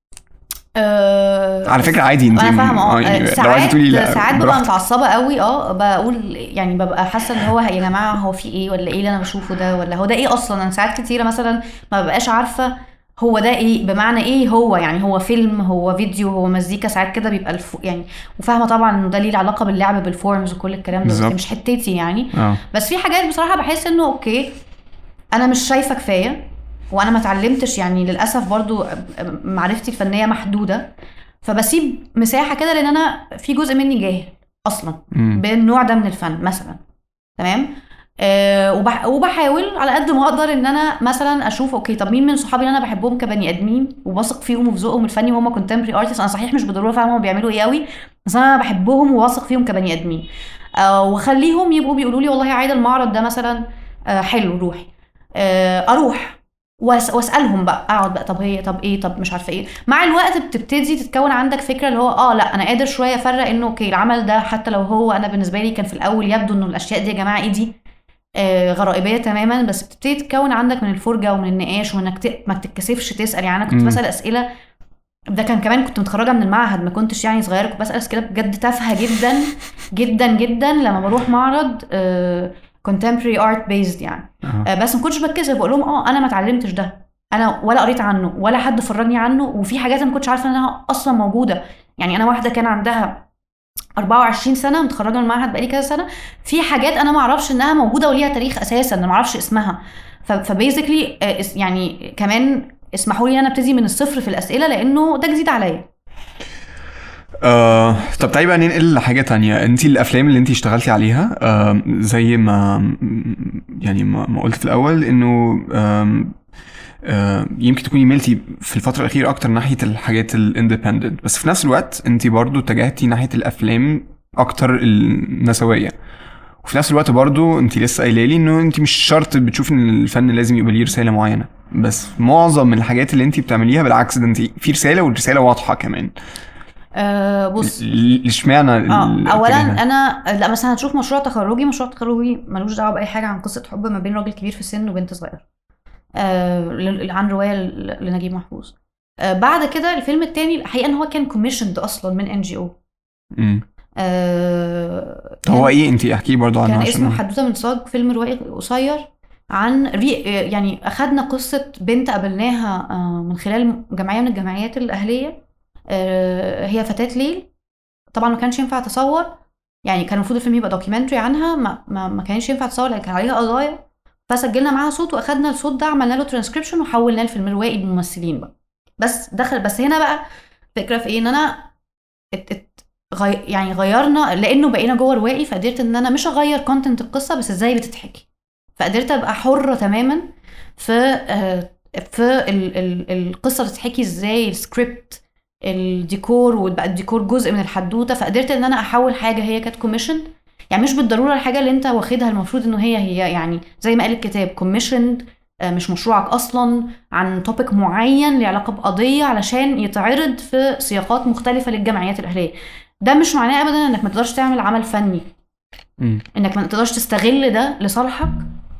Speaker 1: أه على فكره عادي انت
Speaker 2: انا فاهمه اه يعني ساعات ساعات ببقى متعصبه قوي اه بقول يعني ببقى حاسه ان هو يا جماعه هو في ايه ولا ايه اللي انا بشوفه ده ولا هو ده ايه اصلا انا ساعات كتيره مثلا ما ببقاش عارفه هو ده ايه بمعنى ايه هو يعني هو فيلم هو فيديو هو مزيكا ساعات كده بيبقى الف... يعني وفاهمه طبعا انه ده ليه علاقه باللعب بالفورمز وكل الكلام ده بس مش حتتي يعني أوه. بس في حاجات بصراحه بحس انه اوكي انا مش شايفه كفايه وانا ما اتعلمتش يعني للاسف برضو معرفتي الفنيه محدوده فبسيب مساحه كده لان انا في جزء مني جاهل اصلا بالنوع ده من الفن مثلا تمام أه وبح وبحاول على قد ما اقدر ان انا مثلا اشوف اوكي طب مين من صحابي اللي انا بحبهم كبني ادمين وبثق فيهم وفي ذوقهم الفني وهم كونتمبري ارتست انا صحيح مش بالضروره فاهمه هم بيعملوا ايه قوي بس انا بحبهم وواثق فيهم كبني ادمين آه، واخليهم يبقوا بيقولوا لي والله يا عايده المعرض ده مثلا آه، حلو روحي آه، اروح وأس- واسالهم بقى اقعد بقى طب هي طب ايه طب مش عارفه ايه مع الوقت بتبتدي تتكون عندك فكره اللي هو اه لا انا قادر شويه افرق انه اوكي العمل ده حتى لو هو انا بالنسبه لي كان في الاول يبدو انه الاشياء دي يا جماعه ايه دي آه غرائبيه تماما بس بتبتدي تتكون عندك من الفرجه ومن النقاش وانك ت... ما تتكسفش تسال يعني انا كنت
Speaker 1: مم.
Speaker 2: بسال اسئله ده كان كمان كنت متخرجه من المعهد ما كنتش يعني صغيره كنت بسال اسئله بجد تافهه جدا جدا جدا لما بروح معرض آه contemporary art based يعني
Speaker 1: آه.
Speaker 2: آه، بس ما كنتش بتكسف بقول لهم اه انا ما اتعلمتش ده انا ولا قريت عنه ولا حد فرجني عنه وفي حاجات انا ما كنتش عارفه انها اصلا موجوده يعني انا واحده كان عندها 24 سنه متخرجه من المعهد بقالي كذا سنه في حاجات انا ما اعرفش انها موجوده وليها تاريخ اساسا انا ما اعرفش اسمها فبيزيكلي يعني كمان اسمحوا لي ان انا ابتدي من الصفر في الاسئله لانه ده جديد عليا
Speaker 1: آه، طب تعالي بقى ننقل لحاجة تانية انت الافلام اللي انت اشتغلتي عليها آه، زي ما يعني ما ما قلت في الاول انه آم، آه، يمكن تكوني ملتي في الفترة الأخيرة أكتر ناحية الحاجات الاندبندنت بس في نفس الوقت أنت برضو اتجهتي ناحية الأفلام أكتر النسوية وفي نفس الوقت برضو أنت لسه قايلة لي إنه أنت مش شرط بتشوفي إن الفن لازم يبقى ليه رسالة معينة بس معظم من الحاجات اللي أنت بتعمليها بالعكس ده أنت في رسالة والرسالة واضحة كمان
Speaker 2: أه بص
Speaker 1: ل- اشمعنى
Speaker 2: اه
Speaker 1: الاتجاه
Speaker 2: اولا
Speaker 1: ده؟
Speaker 2: انا لا مثلا هتشوف مشروع تخرجي مشروع تخرجي ملوش دعوه باي حاجه عن قصه حب ما بين راجل كبير في السن وبنت صغيره آه ل- عن روايه ل- لنجيب محفوظ آه بعد كده الفيلم التاني الحقيقه ان هو كان كوميشند اصلا من ان جي او
Speaker 1: مم.
Speaker 2: آه
Speaker 1: هو
Speaker 2: كان-
Speaker 1: ايه انت احكي لي برضو عنه
Speaker 2: كان
Speaker 1: عشان
Speaker 2: اسمه حدوته من صاج فيلم روائي قصير عن ري يعني اخدنا قصه بنت قابلناها آه، من خلال جمعيه من الجمعيات الاهليه آه، هي فتاه ليل طبعا ما كانش ينفع تصور يعني كان المفروض الفيلم يبقى دوكيومنتري عنها ما, ما, ما كانش ينفع تصور لان كان عليها قضايا فسجلنا معاها صوت واخدنا الصوت ده عملنا له ترانسكريبشن وحولناه لفيلم روائي بممثلين بقى بس دخل بس هنا بقى فكره في ايه ان انا ات ات غي يعني غيرنا لانه بقينا جوه روائي فقدرت ان انا مش اغير كونتنت القصه بس ازاي بتتحكي فقدرت ابقى حره تماما في آه، في ال ال القصه تتحكي ازاي السكريبت الديكور وبقى الديكور جزء من الحدوته فقدرت ان انا احول حاجه هي كانت كوميشن يعني مش بالضروره الحاجه اللي انت واخدها المفروض انه هي هي يعني زي ما قال الكتاب كوميشند مش مشروعك اصلا عن توبيك معين له علاقه بقضيه علشان يتعرض في سياقات مختلفه للجمعيات الاهليه ده مش معناه ابدا انك ما تقدرش تعمل عمل فني
Speaker 1: مم.
Speaker 2: انك ما تقدرش تستغل ده لصالحك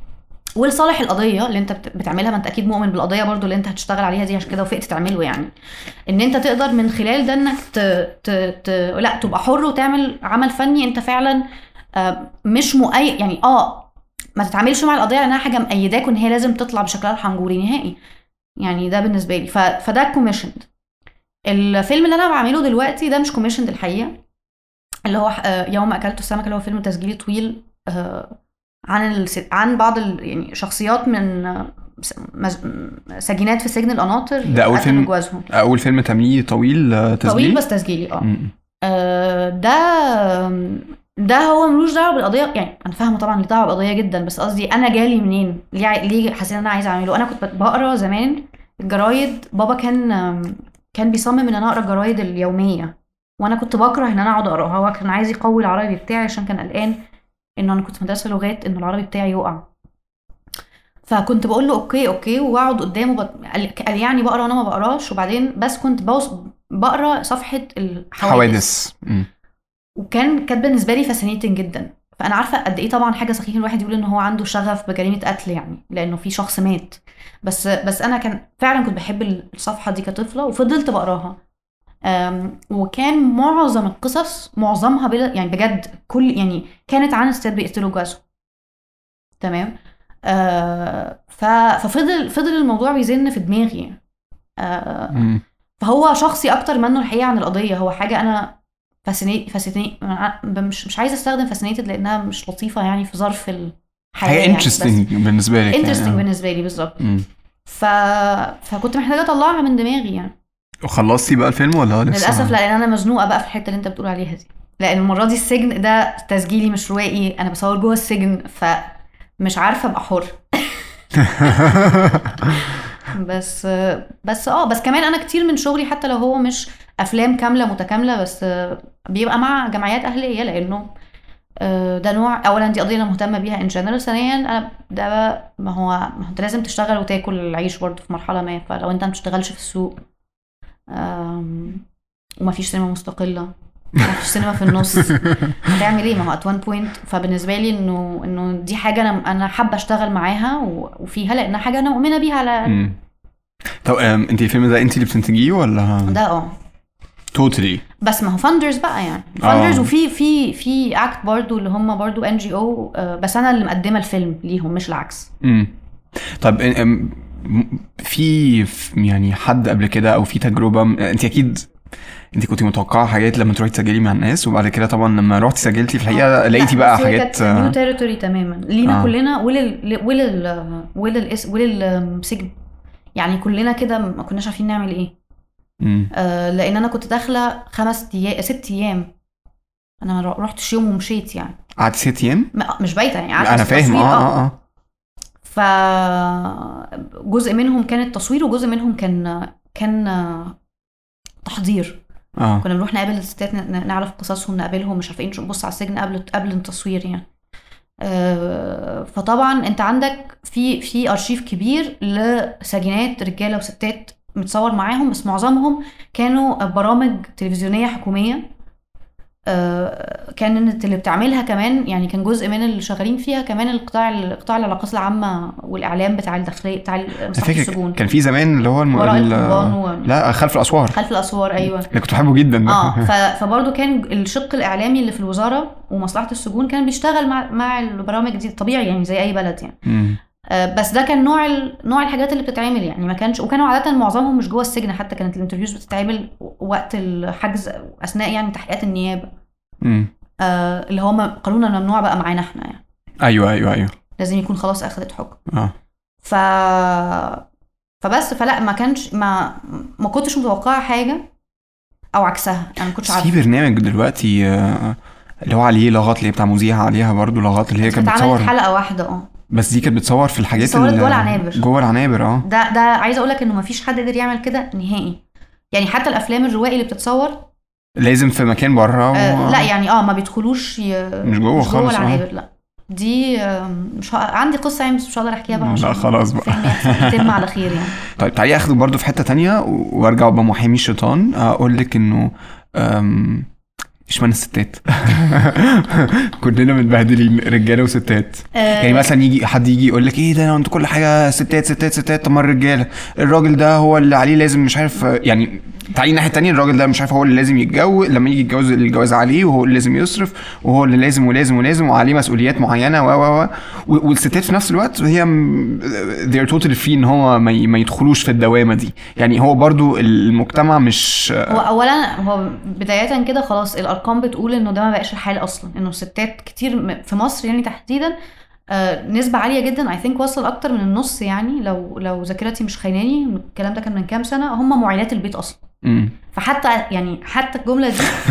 Speaker 2: ولصالح القضيه اللي انت بت- بتعملها ما انت اكيد مؤمن بالقضيه برضو اللي انت هتشتغل عليها دي عشان كده وافقت تعمله يعني ان انت تقدر من خلال ده انك ت... ت... ت... لا تبقى حر وتعمل عمل فني انت فعلا آه، مش مؤيد يعني اه ما تتعاملش مع القضيه لانها حاجه مأيداك وان هي لازم تطلع بشكلها الحنجوري نهائي يعني ده بالنسبه لي ف... فده كوميشند الفيلم اللي انا بعمله دلوقتي ده مش كوميشند الحقيقه اللي هو آه، يوم اكلت السمك اللي هو فيلم تسجيلي طويل آه، عن الس... عن بعض ال... يعني شخصيات من آه، س- مز... سجينات في سجن القناطر
Speaker 1: ده أول
Speaker 2: قتلوا
Speaker 1: فيلم
Speaker 2: جوازهم
Speaker 1: اول فيلم تعمليه طويل آه، تسجيل
Speaker 2: طويل بس تسجيلي اه
Speaker 1: مم.
Speaker 2: آه، ده ده هو ملوش دعوه بالقضيه يعني انا فاهمه طبعا ليه دعوه بالقضيه جدا بس قصدي انا جالي منين ليه ع- ليه حسيت ان انا عايزه اعمله انا كنت بقرا زمان الجرايد بابا كان آم، كان بيصمم ان انا اقرا الجرايد اليوميه وانا كنت بكره ان انا اقعد اقراها هو كان عايز يقوي العربي بتاعي عشان كان قلقان انه انا كنت في مدرسه لغات انه العربي بتاعي يقع فكنت بقول له اوكي اوكي واقعد قدامه بط... قال قال يعني بقرا وانا ما بقراش وبعدين بس كنت بوص... بقرا صفحه الحوادث
Speaker 1: حوادث مم.
Speaker 2: وكان كانت بالنسبه لي فاسينيتنج جدا فانا عارفه قد ايه طبعا حاجه سخيفه الواحد يقول ان هو عنده شغف بجريمه قتل يعني لانه في شخص مات بس بس انا كان فعلا كنت بحب الصفحه دي كطفله وفضلت بقراها أم، وكان معظم القصص معظمها بلا يعني بجد كل يعني كانت عن الستات بيقتلوا جوازهم تمام آه ف- ففضل فضل الموضوع بيزن في دماغي آه
Speaker 1: مم.
Speaker 2: فهو شخصي اكتر منه الحقيقه عن القضيه هو حاجه انا فاسينيت فاسينيت مش مش عايزه استخدم فاسينيتد لانها مش لطيفه يعني في ظرف الحياه
Speaker 1: حاجه
Speaker 2: يعني
Speaker 1: انترستنج بالنسبه لك
Speaker 2: انترستنج
Speaker 1: يعني.
Speaker 2: بالنسبه لي بالظبط
Speaker 1: مم.
Speaker 2: ف... فكنت محتاجه اطلعها من دماغي يعني
Speaker 1: وخلصتي بقى الفيلم ولا لسه
Speaker 2: للاسف لا لان انا مزنوقه بقى في الحته اللي انت بتقول عليها دي لان المره دي السجن ده تسجيلي مش روائي انا بصور جوه السجن فمش عارفه ابقى حر بس بس اه بس كمان انا كتير من شغلي حتى لو هو مش افلام كامله متكامله بس بيبقى مع جمعيات اهليه لانه آه، ده نوع اولا دي قضيه انا مهتمه بيها ان جنرال ثانيا انا ده بقى- ما هو ما هو انت لازم تشتغل وتاكل العيش برضه في مرحله ما فلو انت ما بتشتغلش في السوق آم، وما فيش سينما مستقله ما فيش سينما في النص هتعمل ايه ما هو ات وان بوينت فبالنسبه لي انه انه دي حاجه انا انا حابه اشتغل معاها و- وفيها لانها حاجه انا مؤمنه بيها على
Speaker 1: مم. طب أم، انت الفيلم ده انت اللي بتنتجيه ولا
Speaker 2: ده اه
Speaker 1: توتالي
Speaker 2: بس ما هو فاندرز بقى يعني
Speaker 1: آه.
Speaker 2: فاندرز وفي في في اكت برضو اللي هم برضو ان جي او بس انا اللي مقدمه الفيلم ليهم مش العكس
Speaker 1: امم طب أم- أم، م- في في- يعني حد قبل كده او في تجربه م- انت اكيد انت كنت متوقعه حاجات لما تروحي تسجلي مع الناس وبعد كده طبعا لما رحتي سجلتي في الحقيقه لقيتي بقى حاجات
Speaker 2: نيو
Speaker 1: آه،
Speaker 2: تيريتوري تماما لينا
Speaker 1: آه.
Speaker 2: آه. كلنا ولل ولل ولل وللسجن يعني كلنا كده ما كناش عارفين نعمل ايه
Speaker 1: مم.
Speaker 2: آه لان انا كنت داخله خمس ايام ست ايام انا ما رحتش يوم ومشيت يعني
Speaker 1: قعدتي ست ايام
Speaker 2: ما- مش بايته يعني قعدت
Speaker 1: انا
Speaker 2: في
Speaker 1: فاهم
Speaker 2: التصوير،
Speaker 1: اه اه اه
Speaker 2: ف جزء منهم كان التصوير وجزء منهم كان كان تحضير
Speaker 1: اه
Speaker 2: كنا بنروح نقابل الستات ن- ن- نعرف قصصهم نقابلهم مش عارفه ايه نبص على السجن قبل قبل التصوير يعني آه، فطبعا انت عندك في في ارشيف كبير لسجينات رجاله وستات متصور معاهم بس معظمهم كانوا برامج تلفزيونيه حكوميه آه، كانت اللي بتعملها كمان يعني كان جزء من اللي شغالين فيها كمان القطاع القطاع العلاقات العامه والاعلام بتاع الداخليه بتاع
Speaker 1: انا
Speaker 2: مصلحه
Speaker 1: فاكر
Speaker 2: السجون
Speaker 1: كان في زمان اللي هو الم...
Speaker 2: وراء
Speaker 1: ال-
Speaker 2: القضبان و...
Speaker 1: لا خلف الاسوار
Speaker 2: خلف الاسوار ايوه
Speaker 1: اللي كنت بحبه جدا ده
Speaker 2: اه ف- فبرضه كان الشق الاعلامي اللي في الوزاره ومصلحه السجون كان بيشتغل مع مع البرامج دي طبيعي يعني زي اي بلد يعني
Speaker 1: مم.
Speaker 2: آه بس ده كان نوع ال... نوع الحاجات اللي بتتعمل يعني ما كانش وكانوا عاده معظمهم مش جوه السجن حتى كانت الانترفيوز بتتعمل وقت الحجز اثناء يعني تحقيقات النيابه
Speaker 1: مم.
Speaker 2: آه اللي هو م- قانونا ممنوع بقى معانا احنا يعني
Speaker 1: ايوه ايوه ايوه
Speaker 2: لازم يكون خلاص اخذت حكم
Speaker 1: اه
Speaker 2: ف فبس فلا ما كانش ما ما كنتش متوقعه حاجه او عكسها انا ما كنتش
Speaker 1: بس
Speaker 2: عارفه
Speaker 1: في برنامج دلوقتي آه، اللي هو عليه لغات اللي هي بتاع مذيعة عليها برضو لغات اللي هي كانت
Speaker 2: اتعملت
Speaker 1: بتصور
Speaker 2: حلقه واحده اه
Speaker 1: بس دي كانت بتصور في الحاجات
Speaker 2: اتصورت
Speaker 1: اللي-
Speaker 2: جوه العنابر.
Speaker 1: جوه العنابر اه
Speaker 2: ده ده عايزه اقول لك انه ما فيش حد قدر يعمل كده نهائي يعني حتى الافلام الروائي اللي بتصور
Speaker 1: لازم في مكان بره و...
Speaker 2: آه لا يعني اه ما بيدخلوش ي...
Speaker 1: مش جوه
Speaker 2: مش جوه
Speaker 1: خالص، آه.
Speaker 2: العنابر لا دي آه، مش ه... عندي قصه يعني بس مش هقدر احكيها بقى
Speaker 1: لا
Speaker 2: عشان
Speaker 1: خلاص بقى.
Speaker 2: الفيلم يحصل- يتم على خير يعني
Speaker 1: طيب تعالي اخدك برضو في حتة تانية و- وارجع ابقى محامي الشيطان اقول لك انه أم، اشمعنى الستات كلنا متبهدلين رجاله وستات
Speaker 2: آه،
Speaker 1: يعني مثلا يجي حد يجي يقول لك ايه ده انتوا كل حاجه ستات ستات ستات طب ما الرجاله الراجل ده هو اللي عليه لازم مش عارف يعني تعالي الناحيه التانيه الراجل ده مش عارف هو اللي لازم يتجوز لما يجي يتجوز الجواز عليه وهو اللي لازم يصرف وهو اللي لازم ولازم ولازم وعليه مسؤوليات معينه و و و و- والستات في نفس الوقت هي م- they're totally free ان هو ما ي- ما يدخلوش في الدوامه دي يعني هو برضو المجتمع مش
Speaker 2: هو اولا هو بدايه كده خلاص الارقام بتقول انه ده ما بقاش الحال اصلا انه الستات كتير م- في مصر يعني تحديدا آه، نسبة عالية جدا اي ثينك وصل اكتر من النص يعني لو لو ذاكرتي مش خايناني الكلام ده كان من كام سنة هم معينات البيت اصلا
Speaker 1: مم.
Speaker 2: فحتى يعني حتى الجملة دي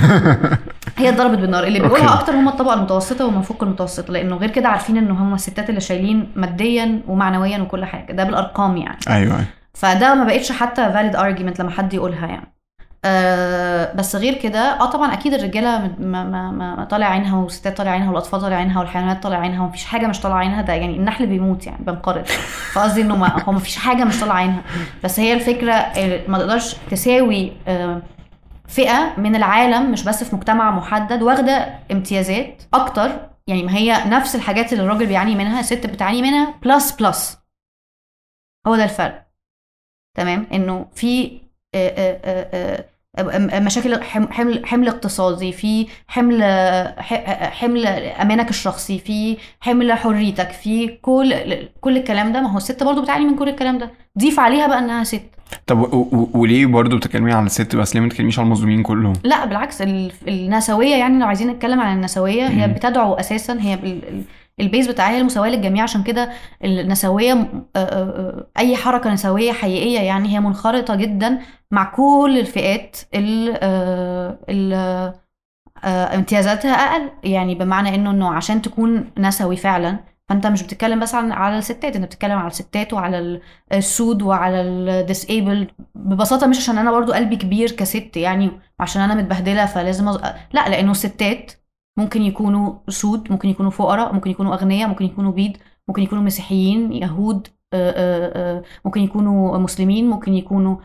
Speaker 2: هي اتضربت بالنار اللي بيقولها
Speaker 1: أوكي.
Speaker 2: اكتر هم الطبقة المتوسطة وما فوق المتوسطة لانه غير كده عارفين ان هم الستات اللي شايلين ماديا ومعنويا وكل حاجة ده بالارقام يعني
Speaker 1: ايوه أيوة.
Speaker 2: فده ما بقتش حتى valid argument لما حد يقولها يعني أه بس غير كده اه طبعا اكيد الرجاله ما ما ما ما طالع عينها والستات طالع عينها والاطفال طالع عينها والحيوانات طالع عينها ومفيش حاجه مش طالع عينها ده يعني النحل بيموت يعني بنقرض فقصدي انه ما هو مفيش حاجه مش طالع عينها بس هي الفكره آه، ما تقدرش تساوي آه، فئه من العالم مش بس في مجتمع محدد واخده امتيازات اكتر يعني ما هي نفس الحاجات اللي الراجل بيعاني منها الست بتعاني منها بلس بلس هو ده الفرق تمام انه في آه، آه، آه، آه، مشاكل حم- حمل حمل اقتصادي في حمل ح- حمل امانك الشخصي في حمل حريتك في كل كل الكلام ده ما هو الست برضو بتعاني من كل الكلام ده ضيف عليها بقى انها ست
Speaker 1: طب و- و- وليه برضو بتتكلمي على الست بس ليه ما بتتكلميش على المظلومين كلهم
Speaker 2: لا بالعكس ال- النسويه يعني لو عايزين نتكلم عن النسويه هي
Speaker 1: مم.
Speaker 2: بتدعو اساسا هي بال- ال- البيز بتاعها هي المساواه للجميع عشان كده النسويه م- آه، آه، آه، اي حركه نسويه حقيقيه يعني هي منخرطه جدا مع كل الفئات ال آه، ال آه، امتيازاتها اقل يعني بمعنى انه انه عشان تكون نسوي فعلا فانت مش بتتكلم بس عن على الستات انت بتتكلم على الستات وعلى ال- السود وعلى الديسيبل ببساطه مش عشان انا برضو قلبي كبير كست يعني عشان انا متبهدله فلازم أز... لا لانه الستات ممكن يكونوا سود ممكن يكونوا فقراء ممكن يكونوا اغنياء ممكن يكونوا بيض ممكن يكونوا مسيحيين يهود آه، آه، آه، ممكن يكونوا مسلمين ممكن يكونوا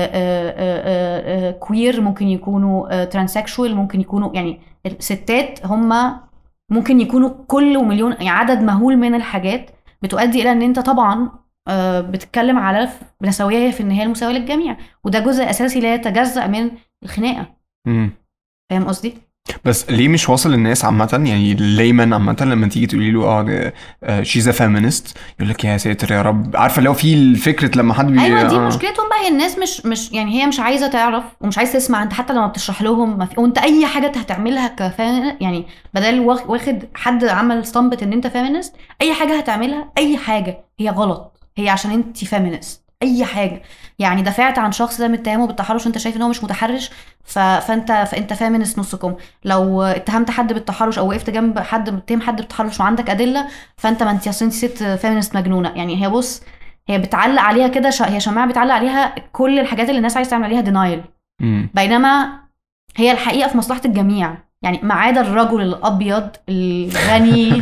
Speaker 2: كوير ممكن يكونوا ترانسكشوال ممكن يكونوا يعني الستات هم ممكن يكونوا كل ومليون يعني عدد مهول من الحاجات بتؤدي الى ان انت طبعا بتتكلم على نسويه في النهايه المساواه للجميع وده جزء اساسي لا يتجزا من الخناقه فاهم قصدي؟
Speaker 1: بس ليه مش واصل للناس عامة يعني ليمن عامة لما تيجي تقولي له اه شيز ا فيمينست يقول لك يا ساتر يا رب عارفة اللي هو في فكرة لما حد
Speaker 2: بي ايوه دي آه. مشكلتهم بقى هي الناس مش مش يعني هي مش عايزة تعرف ومش عايزة تسمع انت حتى لما بتشرح لهم ما في وانت اي حاجة هتعملها كفيمينست يعني بدل واخد حد عمل ستامبت ان انت فيمينست اي حاجة هتعملها اي حاجة هي غلط هي عشان انت فيمينست اي حاجه يعني دافعت عن شخص ده متهمه بالتحرش وانت شايف ان هو مش متحرش ف... فانت فانت فيمنست نصكم لو اتهمت حد بالتحرش او وقفت جنب حد متهم حد بالتحرش وعندك ادله فانت ما انت اصل انت ست فيمنست مجنونه يعني هي بص هي بتعلق عليها كده ش... هي شماعه بتعلق عليها كل الحاجات اللي الناس عايزه تعمل عليها دينايل بينما هي الحقيقه في مصلحه الجميع يعني ما عدا الرجل الابيض الغني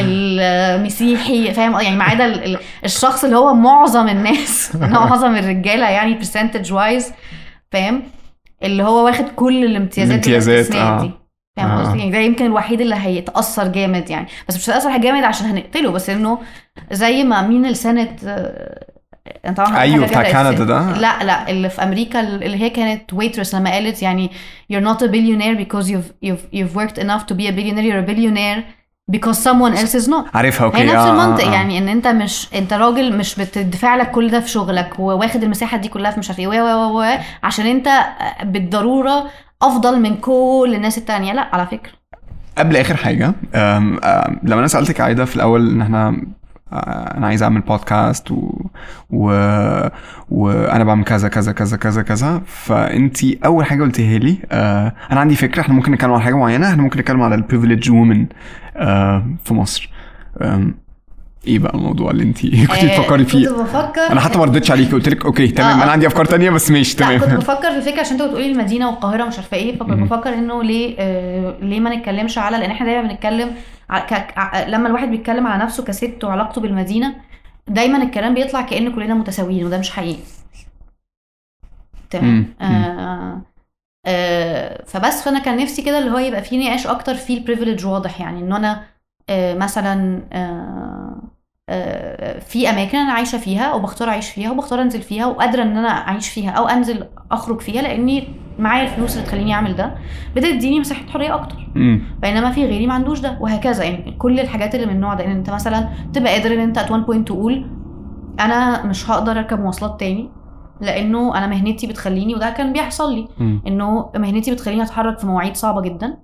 Speaker 2: المسيحي فاهم يعني ما عدا الشخص اللي هو معظم الناس معظم الرجاله يعني برسنتج وايز فاهم اللي هو واخد كل الامتيازات
Speaker 1: الامتيازات اه
Speaker 2: دي فاهم آه. قصدي يعني ده يمكن الوحيد اللي هيتاثر جامد يعني بس مش هيتاثر جامد عشان هنقتله بس انه زي ما مين السنه
Speaker 1: انت طبعا ايوه بتاع كندا ده
Speaker 2: لا لا اللي في امريكا اللي هي كانت ويترس لما قالت يعني you're not a billionaire because you've you've you've worked enough to be a billionaire you're a billionaire because someone else is not
Speaker 1: عارفها اوكي
Speaker 2: هي نفس آه المنطق آه. يعني ان انت مش انت راجل مش بتدفع لك كل ده في شغلك وواخد المساحه دي كلها في مش عارف ايه و و عشان انت بالضروره افضل من كل الناس التانية لا على فكره
Speaker 1: قبل اخر حاجه أم أم لما انا سالتك عايده في الاول ان احنا انا عايز اعمل بودكاست و... و... وانا بعمل كذا كذا كذا كذا كذا فانت اول حاجه قلتيها لي آه انا عندي فكره احنا ممكن نتكلم على حاجه معينه احنا ممكن نتكلم على البريفليج وومن آه في مصر آه ايه بقى الموضوع اللي انت كنت آه بتفكري فيه؟
Speaker 2: كنت بفكر
Speaker 1: انا حتى ما ردتش عليكي قلت لك اوكي تمام آه. انا عندي افكار تانية بس ماشي تمام
Speaker 2: كنت بفكر في فكره عشان انت بتقولي المدينه والقاهره مش عارفه ايه فكنت بفكر انه ليه آه ليه ما نتكلمش على لان احنا دايما بنتكلم لما الواحد بيتكلم على نفسه كست وعلاقته بالمدينه دايما الكلام بيطلع كأن كلنا متساويين وده مش حقيقي تمام آه آه فبس فانا كان نفسي كده اللي هو يبقى في نقاش اكتر في البريفليج واضح يعني ان انا آه مثلا آه آه في اماكن انا عايشه فيها وبختار اعيش فيها وبختار انزل فيها وقادره ان انا اعيش فيها او انزل اخرج فيها لاني معايا الفلوس اللي تخليني اعمل ده بتديني مساحه حريه اكتر بينما في غيري ما عندوش ده وهكذا يعني كل الحاجات اللي من النوع ده ان انت مثلا تبقى قادر ان انت ات وان بوينت تقول انا مش هقدر اركب مواصلات تاني لانه انا مهنتي بتخليني وده كان بيحصل لي انه مهنتي بتخليني اتحرك في مواعيد صعبه جدا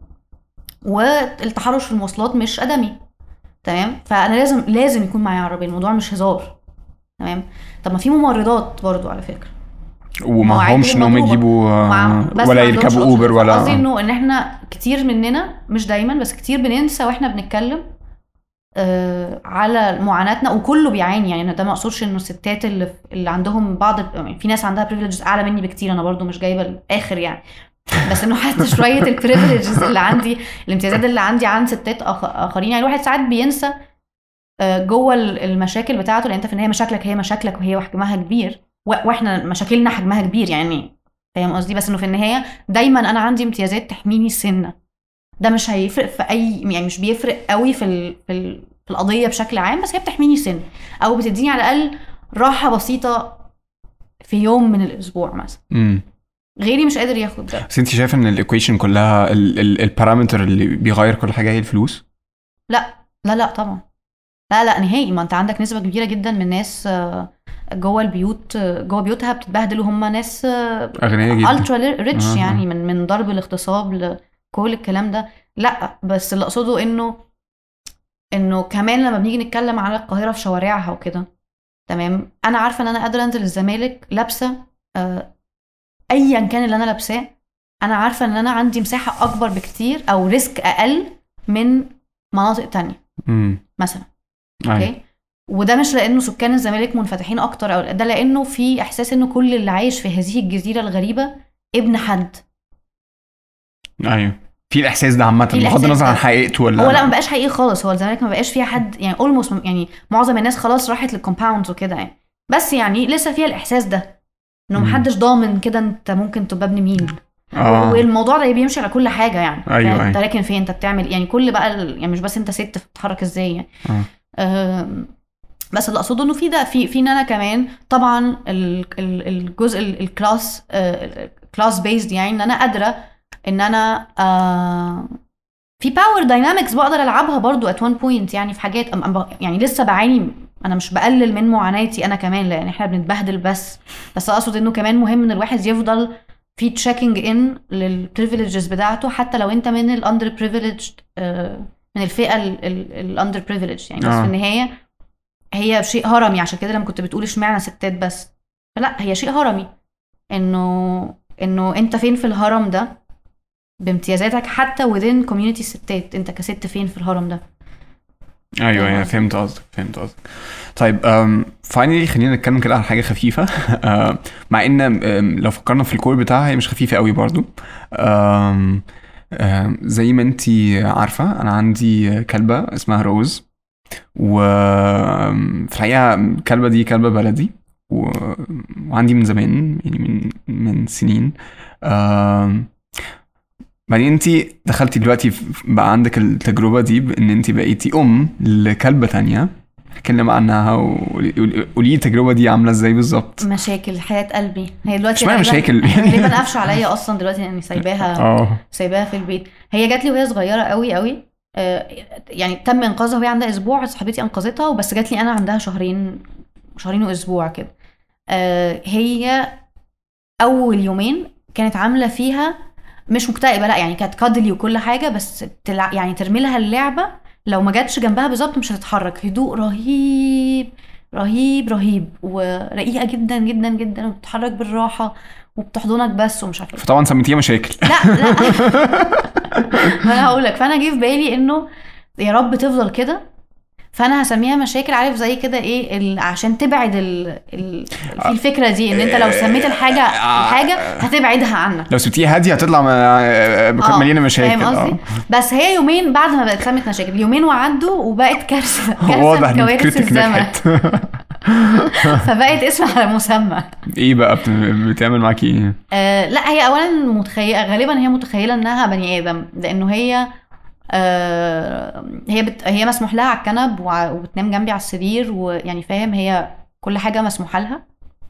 Speaker 2: والتحرش في المواصلات مش ادمي تمام فانا لازم لازم يكون معايا عربيه الموضوع مش هزار تمام طب ما في ممرضات برضو على فكره
Speaker 1: ومعهمش ان هم يجيبوا ولا يركبوا اوبر ولا
Speaker 2: قصدي انه ان احنا كتير مننا مش دايما بس كتير بننسى واحنا بنتكلم آه على معاناتنا وكله بيعاني يعني ده ما اقصدش انه الستات اللي اللي عندهم بعض يعني في ناس عندها بريفليجز اعلى مني بكتير انا برضو مش جايبه الاخر يعني بس انه حتى شويه البريفليجز اللي عندي الامتيازات اللي عندي عن ستات اخرين يعني الواحد ساعات بينسى آه، جوه المشاكل بتاعته لان انت في النهايه مشاكلك هي مشاكلك وهي حجمها كبير واحنا مشاكلنا حجمها كبير يعني فاهم قصدي بس انه في النهايه دايما انا عندي امتيازات تحميني السنه ده مش هيفرق في اي يعني مش بيفرق قوي في ال... في, ال... في القضيه بشكل عام بس هي بتحميني سن او بتديني على الاقل راحه بسيطه في يوم من الاسبوع مثلا
Speaker 1: امم
Speaker 2: غيري مش قادر ياخد ده
Speaker 1: بس انت شايفه ان الايكويشن كلها البارامتر اللي بيغير كل حاجه هي الفلوس
Speaker 2: لا لا لا طبعا لا لا نهائي ما انت عندك نسبه كبيره جدا من الناس آه، جوه البيوت جوه بيوتها بتتبهدل وهم ناس
Speaker 1: اغنياء جدا
Speaker 2: الترا ريتش آه. يعني من من ضرب الاغتصاب لكل الكلام ده لا بس اللي اقصده انه انه كمان لما بنيجي نتكلم على القاهره في شوارعها وكده تمام انا عارفه ان انا قادره انزل الزمالك لابسه آه ايا كان اللي انا لابساه انا عارفه ان انا عندي مساحه اكبر بكتير او ريسك اقل من مناطق تانية مثلا اوكي وده مش لانه سكان الزمالك منفتحين اكتر او ده لانه في احساس انه كل اللي عايش في هذه الجزيره الغريبه ابن حد
Speaker 1: ايوه في الاحساس ده عامه
Speaker 2: في
Speaker 1: بغض
Speaker 2: الإحساس
Speaker 1: النظر
Speaker 2: ده.
Speaker 1: عن حقيقته ولا
Speaker 2: هو لا ما بقاش حقيقي خالص هو الزمالك ما بقاش فيها حد يعني اولموست يعني معظم الناس خلاص راحت للكومباوندز وكده يعني بس يعني لسه فيها الاحساس ده انه
Speaker 1: مم.
Speaker 2: محدش ضامن كده انت ممكن تبقى ابن مين
Speaker 1: اه
Speaker 2: والموضوع ده بيمشي على كل حاجه يعني
Speaker 1: أيوة،
Speaker 2: يعني انت
Speaker 1: أيوة.
Speaker 2: راكن فين انت بتعمل يعني كل بقى ال- يعني مش بس انت ست بتتحرك ازاي يعني
Speaker 1: آه.
Speaker 2: آم، بس اللي اقصده انه في ده في في ان انا كمان طبعا ال- ال- الجزء ال- الكلاس كلاس بيزد يعني ان انا قادره ان انا آه، في باور داينامكس بقدر العبها برضو ات وان بوينت يعني في حاجات أم- أم- يعني لسه بعاني انا مش بقلل من معاناتي انا كمان لان احنا بنتبهدل بس بس اقصد انه كمان مهم ان الواحد يفضل في تشيكينج ان للبريفليجز بتاعته حتى لو انت من الاندر بريفليجد من الفئه الاندر بريفليجد يعني بس
Speaker 1: آه.
Speaker 2: في النهايه هي شيء هرمي عشان كده لما كنت بتقول اشمعنى ستات بس فلا هي شيء هرمي انه انه انت فين في الهرم ده بامتيازاتك حتى within community الستات انت كست فين في الهرم ده
Speaker 1: ايوه
Speaker 2: فاهم
Speaker 1: ايوه
Speaker 2: قصدي؟
Speaker 1: فهمت قصدك فهمت قصدك طيب فاينلي خلينا نتكلم كده على حاجه خفيفه آه، مع ان آم، لو فكرنا في الكور بتاعها هي مش خفيفه قوي برضو آم، آم، زي ما انت عارفه انا عندي كلبه اسمها روز وفي الحقيقه الكلبه دي كلبه بلدي و... وعندي من زمان يعني من من سنين آم، بعدين انت دخلتي دلوقتي في- بقى عندك التجربة دي بان انت بقيتي ام لكلبة تانية اتكلم عنها وقولي قولي لي التجربة دي عاملة ازاي بالظبط
Speaker 2: مشاكل حياة قلبي هي دلوقتي
Speaker 1: اشمعنى
Speaker 2: غالباً-
Speaker 1: مشاكل؟
Speaker 2: غالبا قافشه عليا اصلا دلوقتي يعني سايباها
Speaker 1: اه
Speaker 2: سايباها في البيت هي جات لي وهي صغيره قوي قوي آه، يعني تم انقاذها وهي عندها اسبوع صاحبتي انقذتها وبس جات لي انا عندها شهرين شهرين واسبوع كده آه، هي اول يومين كانت عامله فيها مش مكتئبه لا يعني كانت كادلي وكل حاجه بس تلع... يعني ترمي لها اللعبه لو ما جاتش جنبها بالظبط مش هتتحرك هدوء رهيب رهيب رهيب ورقيقه جدا جدا جدا وبتتحرك بالراحه وبتحضنك بس ومش عارفه إيه.
Speaker 1: فطبعا سميتيها مشاكل
Speaker 2: لا لا ما انا هقول لك فانا جه في بالي انه يا رب تفضل كده فانا هسميها مشاكل عارف زي كده ايه ال... عشان تبعد ال... ال... في الفكره دي ان انت لو سميت الحاجه الحاجه هتبعدها عنك
Speaker 1: لو سبتيها هادية هتطلع م-
Speaker 2: آه،
Speaker 1: مليانة مشاكل
Speaker 2: فاهم قصدي
Speaker 1: اه
Speaker 2: بس هي يومين بعد ما بقت سمت مشاكل يومين وعدوا وبقت كارثه كارثه
Speaker 1: واضح
Speaker 2: من
Speaker 1: ان
Speaker 2: كوارث
Speaker 1: الكريتيك
Speaker 2: الزمن
Speaker 1: نجحت
Speaker 2: فبقت اسم على مسمى
Speaker 1: ايه بقى بت- بتعمل معاكي ايه؟
Speaker 2: آه لا هي اولا متخيله غالبا هي متخيله انها بني ادم لانه هي آه هي بت... هي مسموح لها على الكنب وع- وبتنام جنبي على السرير ويعني فاهم هي كل حاجه مسموحه لها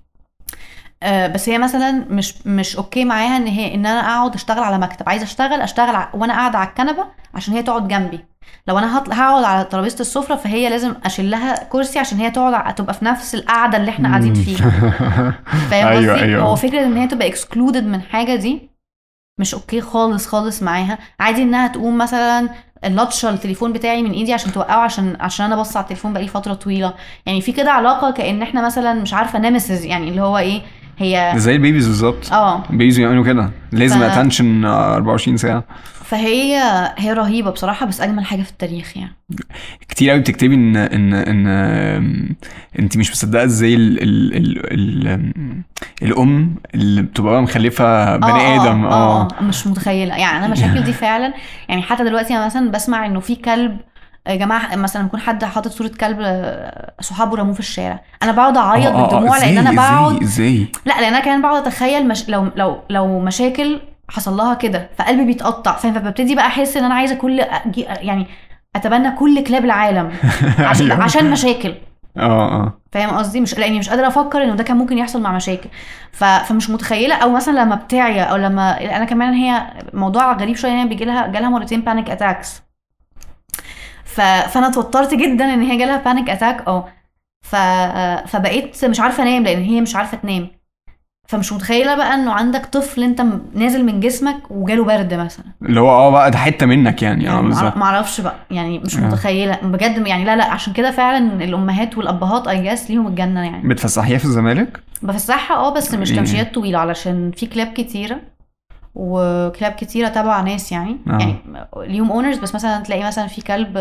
Speaker 2: آه بس هي مثلا مش مش اوكي معاها ان هي ان انا اقعد اشتغل على مكتب عايزه اشتغل اشتغل ع- وانا قاعده على الكنبه عشان هي تقعد جنبي لو انا هطل... هقعد على ترابيزه السفره فهي لازم اشيل لها كرسي عشان هي تقعد ع- تبقى في نفس القعده اللي احنا قاعدين فيها فاهم
Speaker 1: ايوه
Speaker 2: قصدي؟
Speaker 1: ايوه
Speaker 2: هو فكره ان هي تبقى اكسكلودد من حاجه دي مش اوكي خالص خالص معاها عادي انها تقوم مثلا لطشه التليفون بتاعي من ايدي عشان توقعه عشان عشان انا بص على التليفون بقالي فتره طويله يعني في كده علاقه كان احنا مثلا مش عارفه نمسز يعني اللي هو ايه هي
Speaker 1: زي البيبيز بالظبط
Speaker 2: اه
Speaker 1: البيبيز بيعملوا كده لازم
Speaker 2: ف-
Speaker 1: اتنشن 24 ساعة
Speaker 2: فهي هي رهيبه بصراحه بس اجمل حاجه في التاريخ يعني
Speaker 1: كتير قوي بتكتبي ان ان ان آم، انت مش مصدقه ازاي ال ال ال ال آم، الام اللي بتبقى بقى مخلفه بني
Speaker 2: آه،
Speaker 1: ادم اه
Speaker 2: اه مش متخيله يعني انا مشاكل دي فعلا يعني حتى دلوقتي انا مثلا بسمع انه في كلب يا جماعه مثلا يكون حد حاطط صوره كلب آه، صحابه رموه في الشارع انا بقعد اعيط
Speaker 1: آه، آه، آه،
Speaker 2: بالدموع لان انا
Speaker 1: إزاي-
Speaker 2: بقعد
Speaker 1: ازاي ازاي
Speaker 2: لا لان انا كمان بقعد اتخيل مش... لو لو لو مشاكل حصل لها كده فقلبي بيتقطع فاهم فببتدي بقى احس ان انا عايزه كل أجي... يعني اتبنى كل كلاب العالم عشان
Speaker 1: أيوة.
Speaker 2: عشان مشاكل
Speaker 1: اه اه
Speaker 2: فاهم قصدي مش لاني مش قادره افكر انه ده كان ممكن يحصل مع مشاكل ف... فمش متخيله او مثلا لما بتعيا او لما انا كمان هي موضوع غريب شويه ان هي بيجي لها جالها مرتين بانيك اتاكس ف... فانا اتوترت جدا ان هي جالها بانيك اتاك اه ف... فبقيت مش عارفه انام لان هي مش عارفه تنام فمش متخيله بقى انه عندك طفل انت م- نازل من جسمك وجاله برد مثلا
Speaker 1: اللي هو اه بقى ده حته منك يعني اه
Speaker 2: يعني
Speaker 1: بالظبط
Speaker 2: ما اعرفش بقى يعني مش
Speaker 1: آه.
Speaker 2: متخيله بجد يعني لا لا عشان كده فعلا الامهات والابهات اي جاس ليهم الجنه يعني
Speaker 1: بتفسحيها في الزمالك
Speaker 2: بفسحها اه بس مش
Speaker 1: إيه.
Speaker 2: تمشيات طويله علشان في كلاب كتيره وكلاب كتيره تبع ناس يعني
Speaker 1: آه.
Speaker 2: يعني ليهم اونرز بس مثلا تلاقي مثلا في كلب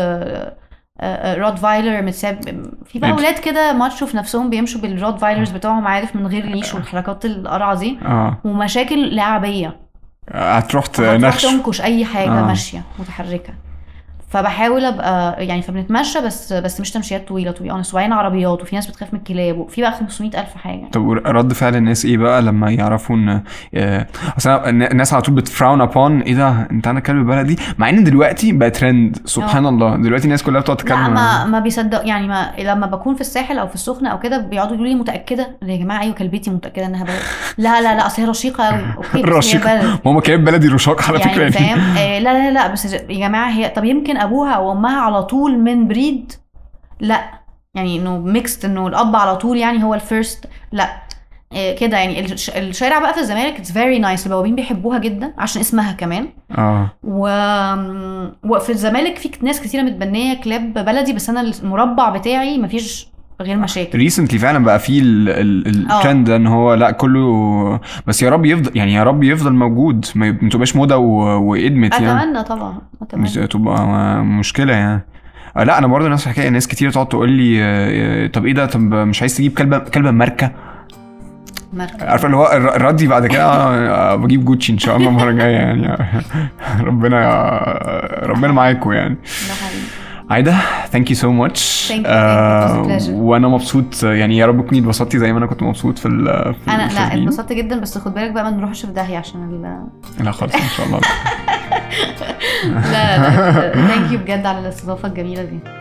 Speaker 2: رود فايلر متساب في بقى
Speaker 1: إيه.
Speaker 2: ولاد كده ماتشوا في نفسهم بيمشوا بالرود فايلرز بتوعهم عارف من غير ليش والحركات القرعه دي
Speaker 1: اه
Speaker 2: ومشاكل لعبيه
Speaker 1: هتروح
Speaker 2: هتروح
Speaker 1: تنخش
Speaker 2: تنكش اي حاجه
Speaker 1: آه.
Speaker 2: ماشيه متحركه فبحاول ابقى يعني فبنتمشى بس بس مش تمشيات طويله تو بي وبعدين عربيات وفي ناس بتخاف من الكلاب وفي بقى 500 الف حاجه
Speaker 1: طب رد فعل الناس ايه بقى لما يعرفوا ان آه، اصل أنا الن- الناس على طول بتفراون ابون ايه ده انت عندك كلب بلدي مع ان دلوقتي بقى ترند سبحان الله دلوقتي الناس كلها بتقعد
Speaker 2: لا
Speaker 1: تتكلم
Speaker 2: ما ما بيصدق يعني ما لما بكون في الساحل او في السخنه او كده بيقعدوا يقولوا لي متاكده يا جماعه ايوه كلبتي متاكده انها بلد لا لا لا اصل هي رشيقه قوي اوكي بس هي
Speaker 1: رشيقة.
Speaker 2: بلد
Speaker 1: ماما كلاب بلدي رشاق على فكره
Speaker 2: يعني
Speaker 1: يعني
Speaker 2: فاهم آه لا لا لا بس يا جماعه هي طب يمكن ابوها او امها على طول من بريد لا يعني انه ميكست انه الاب على طول يعني هو الفيرست لا آه كده يعني الش- الشارع بقى في الزمالك اتس فيري نايس البوابين بيحبوها جدا عشان اسمها كمان
Speaker 1: اه
Speaker 2: و... وفي الزمالك في ناس كتيره متبنيه كلاب بلدي بس انا المربع بتاعي مفيش غير مشاكل
Speaker 1: ريسنتلي فعلا بقى في ال- ال-
Speaker 2: اه.
Speaker 1: الترند ده ان هو لا كله بس يا رب يفضل يعني يا رب يفضل موجود ما يب- ما تبقاش موضه و- وادمت يعني
Speaker 2: اتمنى طبعا
Speaker 1: مش
Speaker 2: اتمنى
Speaker 1: تبقى مشكله يعني آه، لا انا برضه نفس الحكايه ناس كتير تقعد تقول لي آه، آه، طب ايه ده طب مش عايز تجيب كلبه كلبه ماركه
Speaker 2: مركب
Speaker 1: عارفه اللي هو الر- الردي بعد كده آه، آه، بجيب جوتشي ان شاء الله المره الجايه يعني ربنا ربنا معاكم يعني
Speaker 2: ده حقيقي
Speaker 1: عايده ثانك يو سو ماتش
Speaker 2: Thank you, thank you. It was a pleasure.
Speaker 1: وانا مبسوط يعني يا رب تكوني اتبسطتي زي ما انا كنت مبسوط في ال في
Speaker 2: انا لا
Speaker 1: التسجيل.
Speaker 2: اتبسطت جدا بس خد بالك بقى ما نروحش في داهيه عشان ال...
Speaker 1: لا خالص ان شاء الله
Speaker 2: لا لا ثانك يو بجد على الاستضافه الجميله دي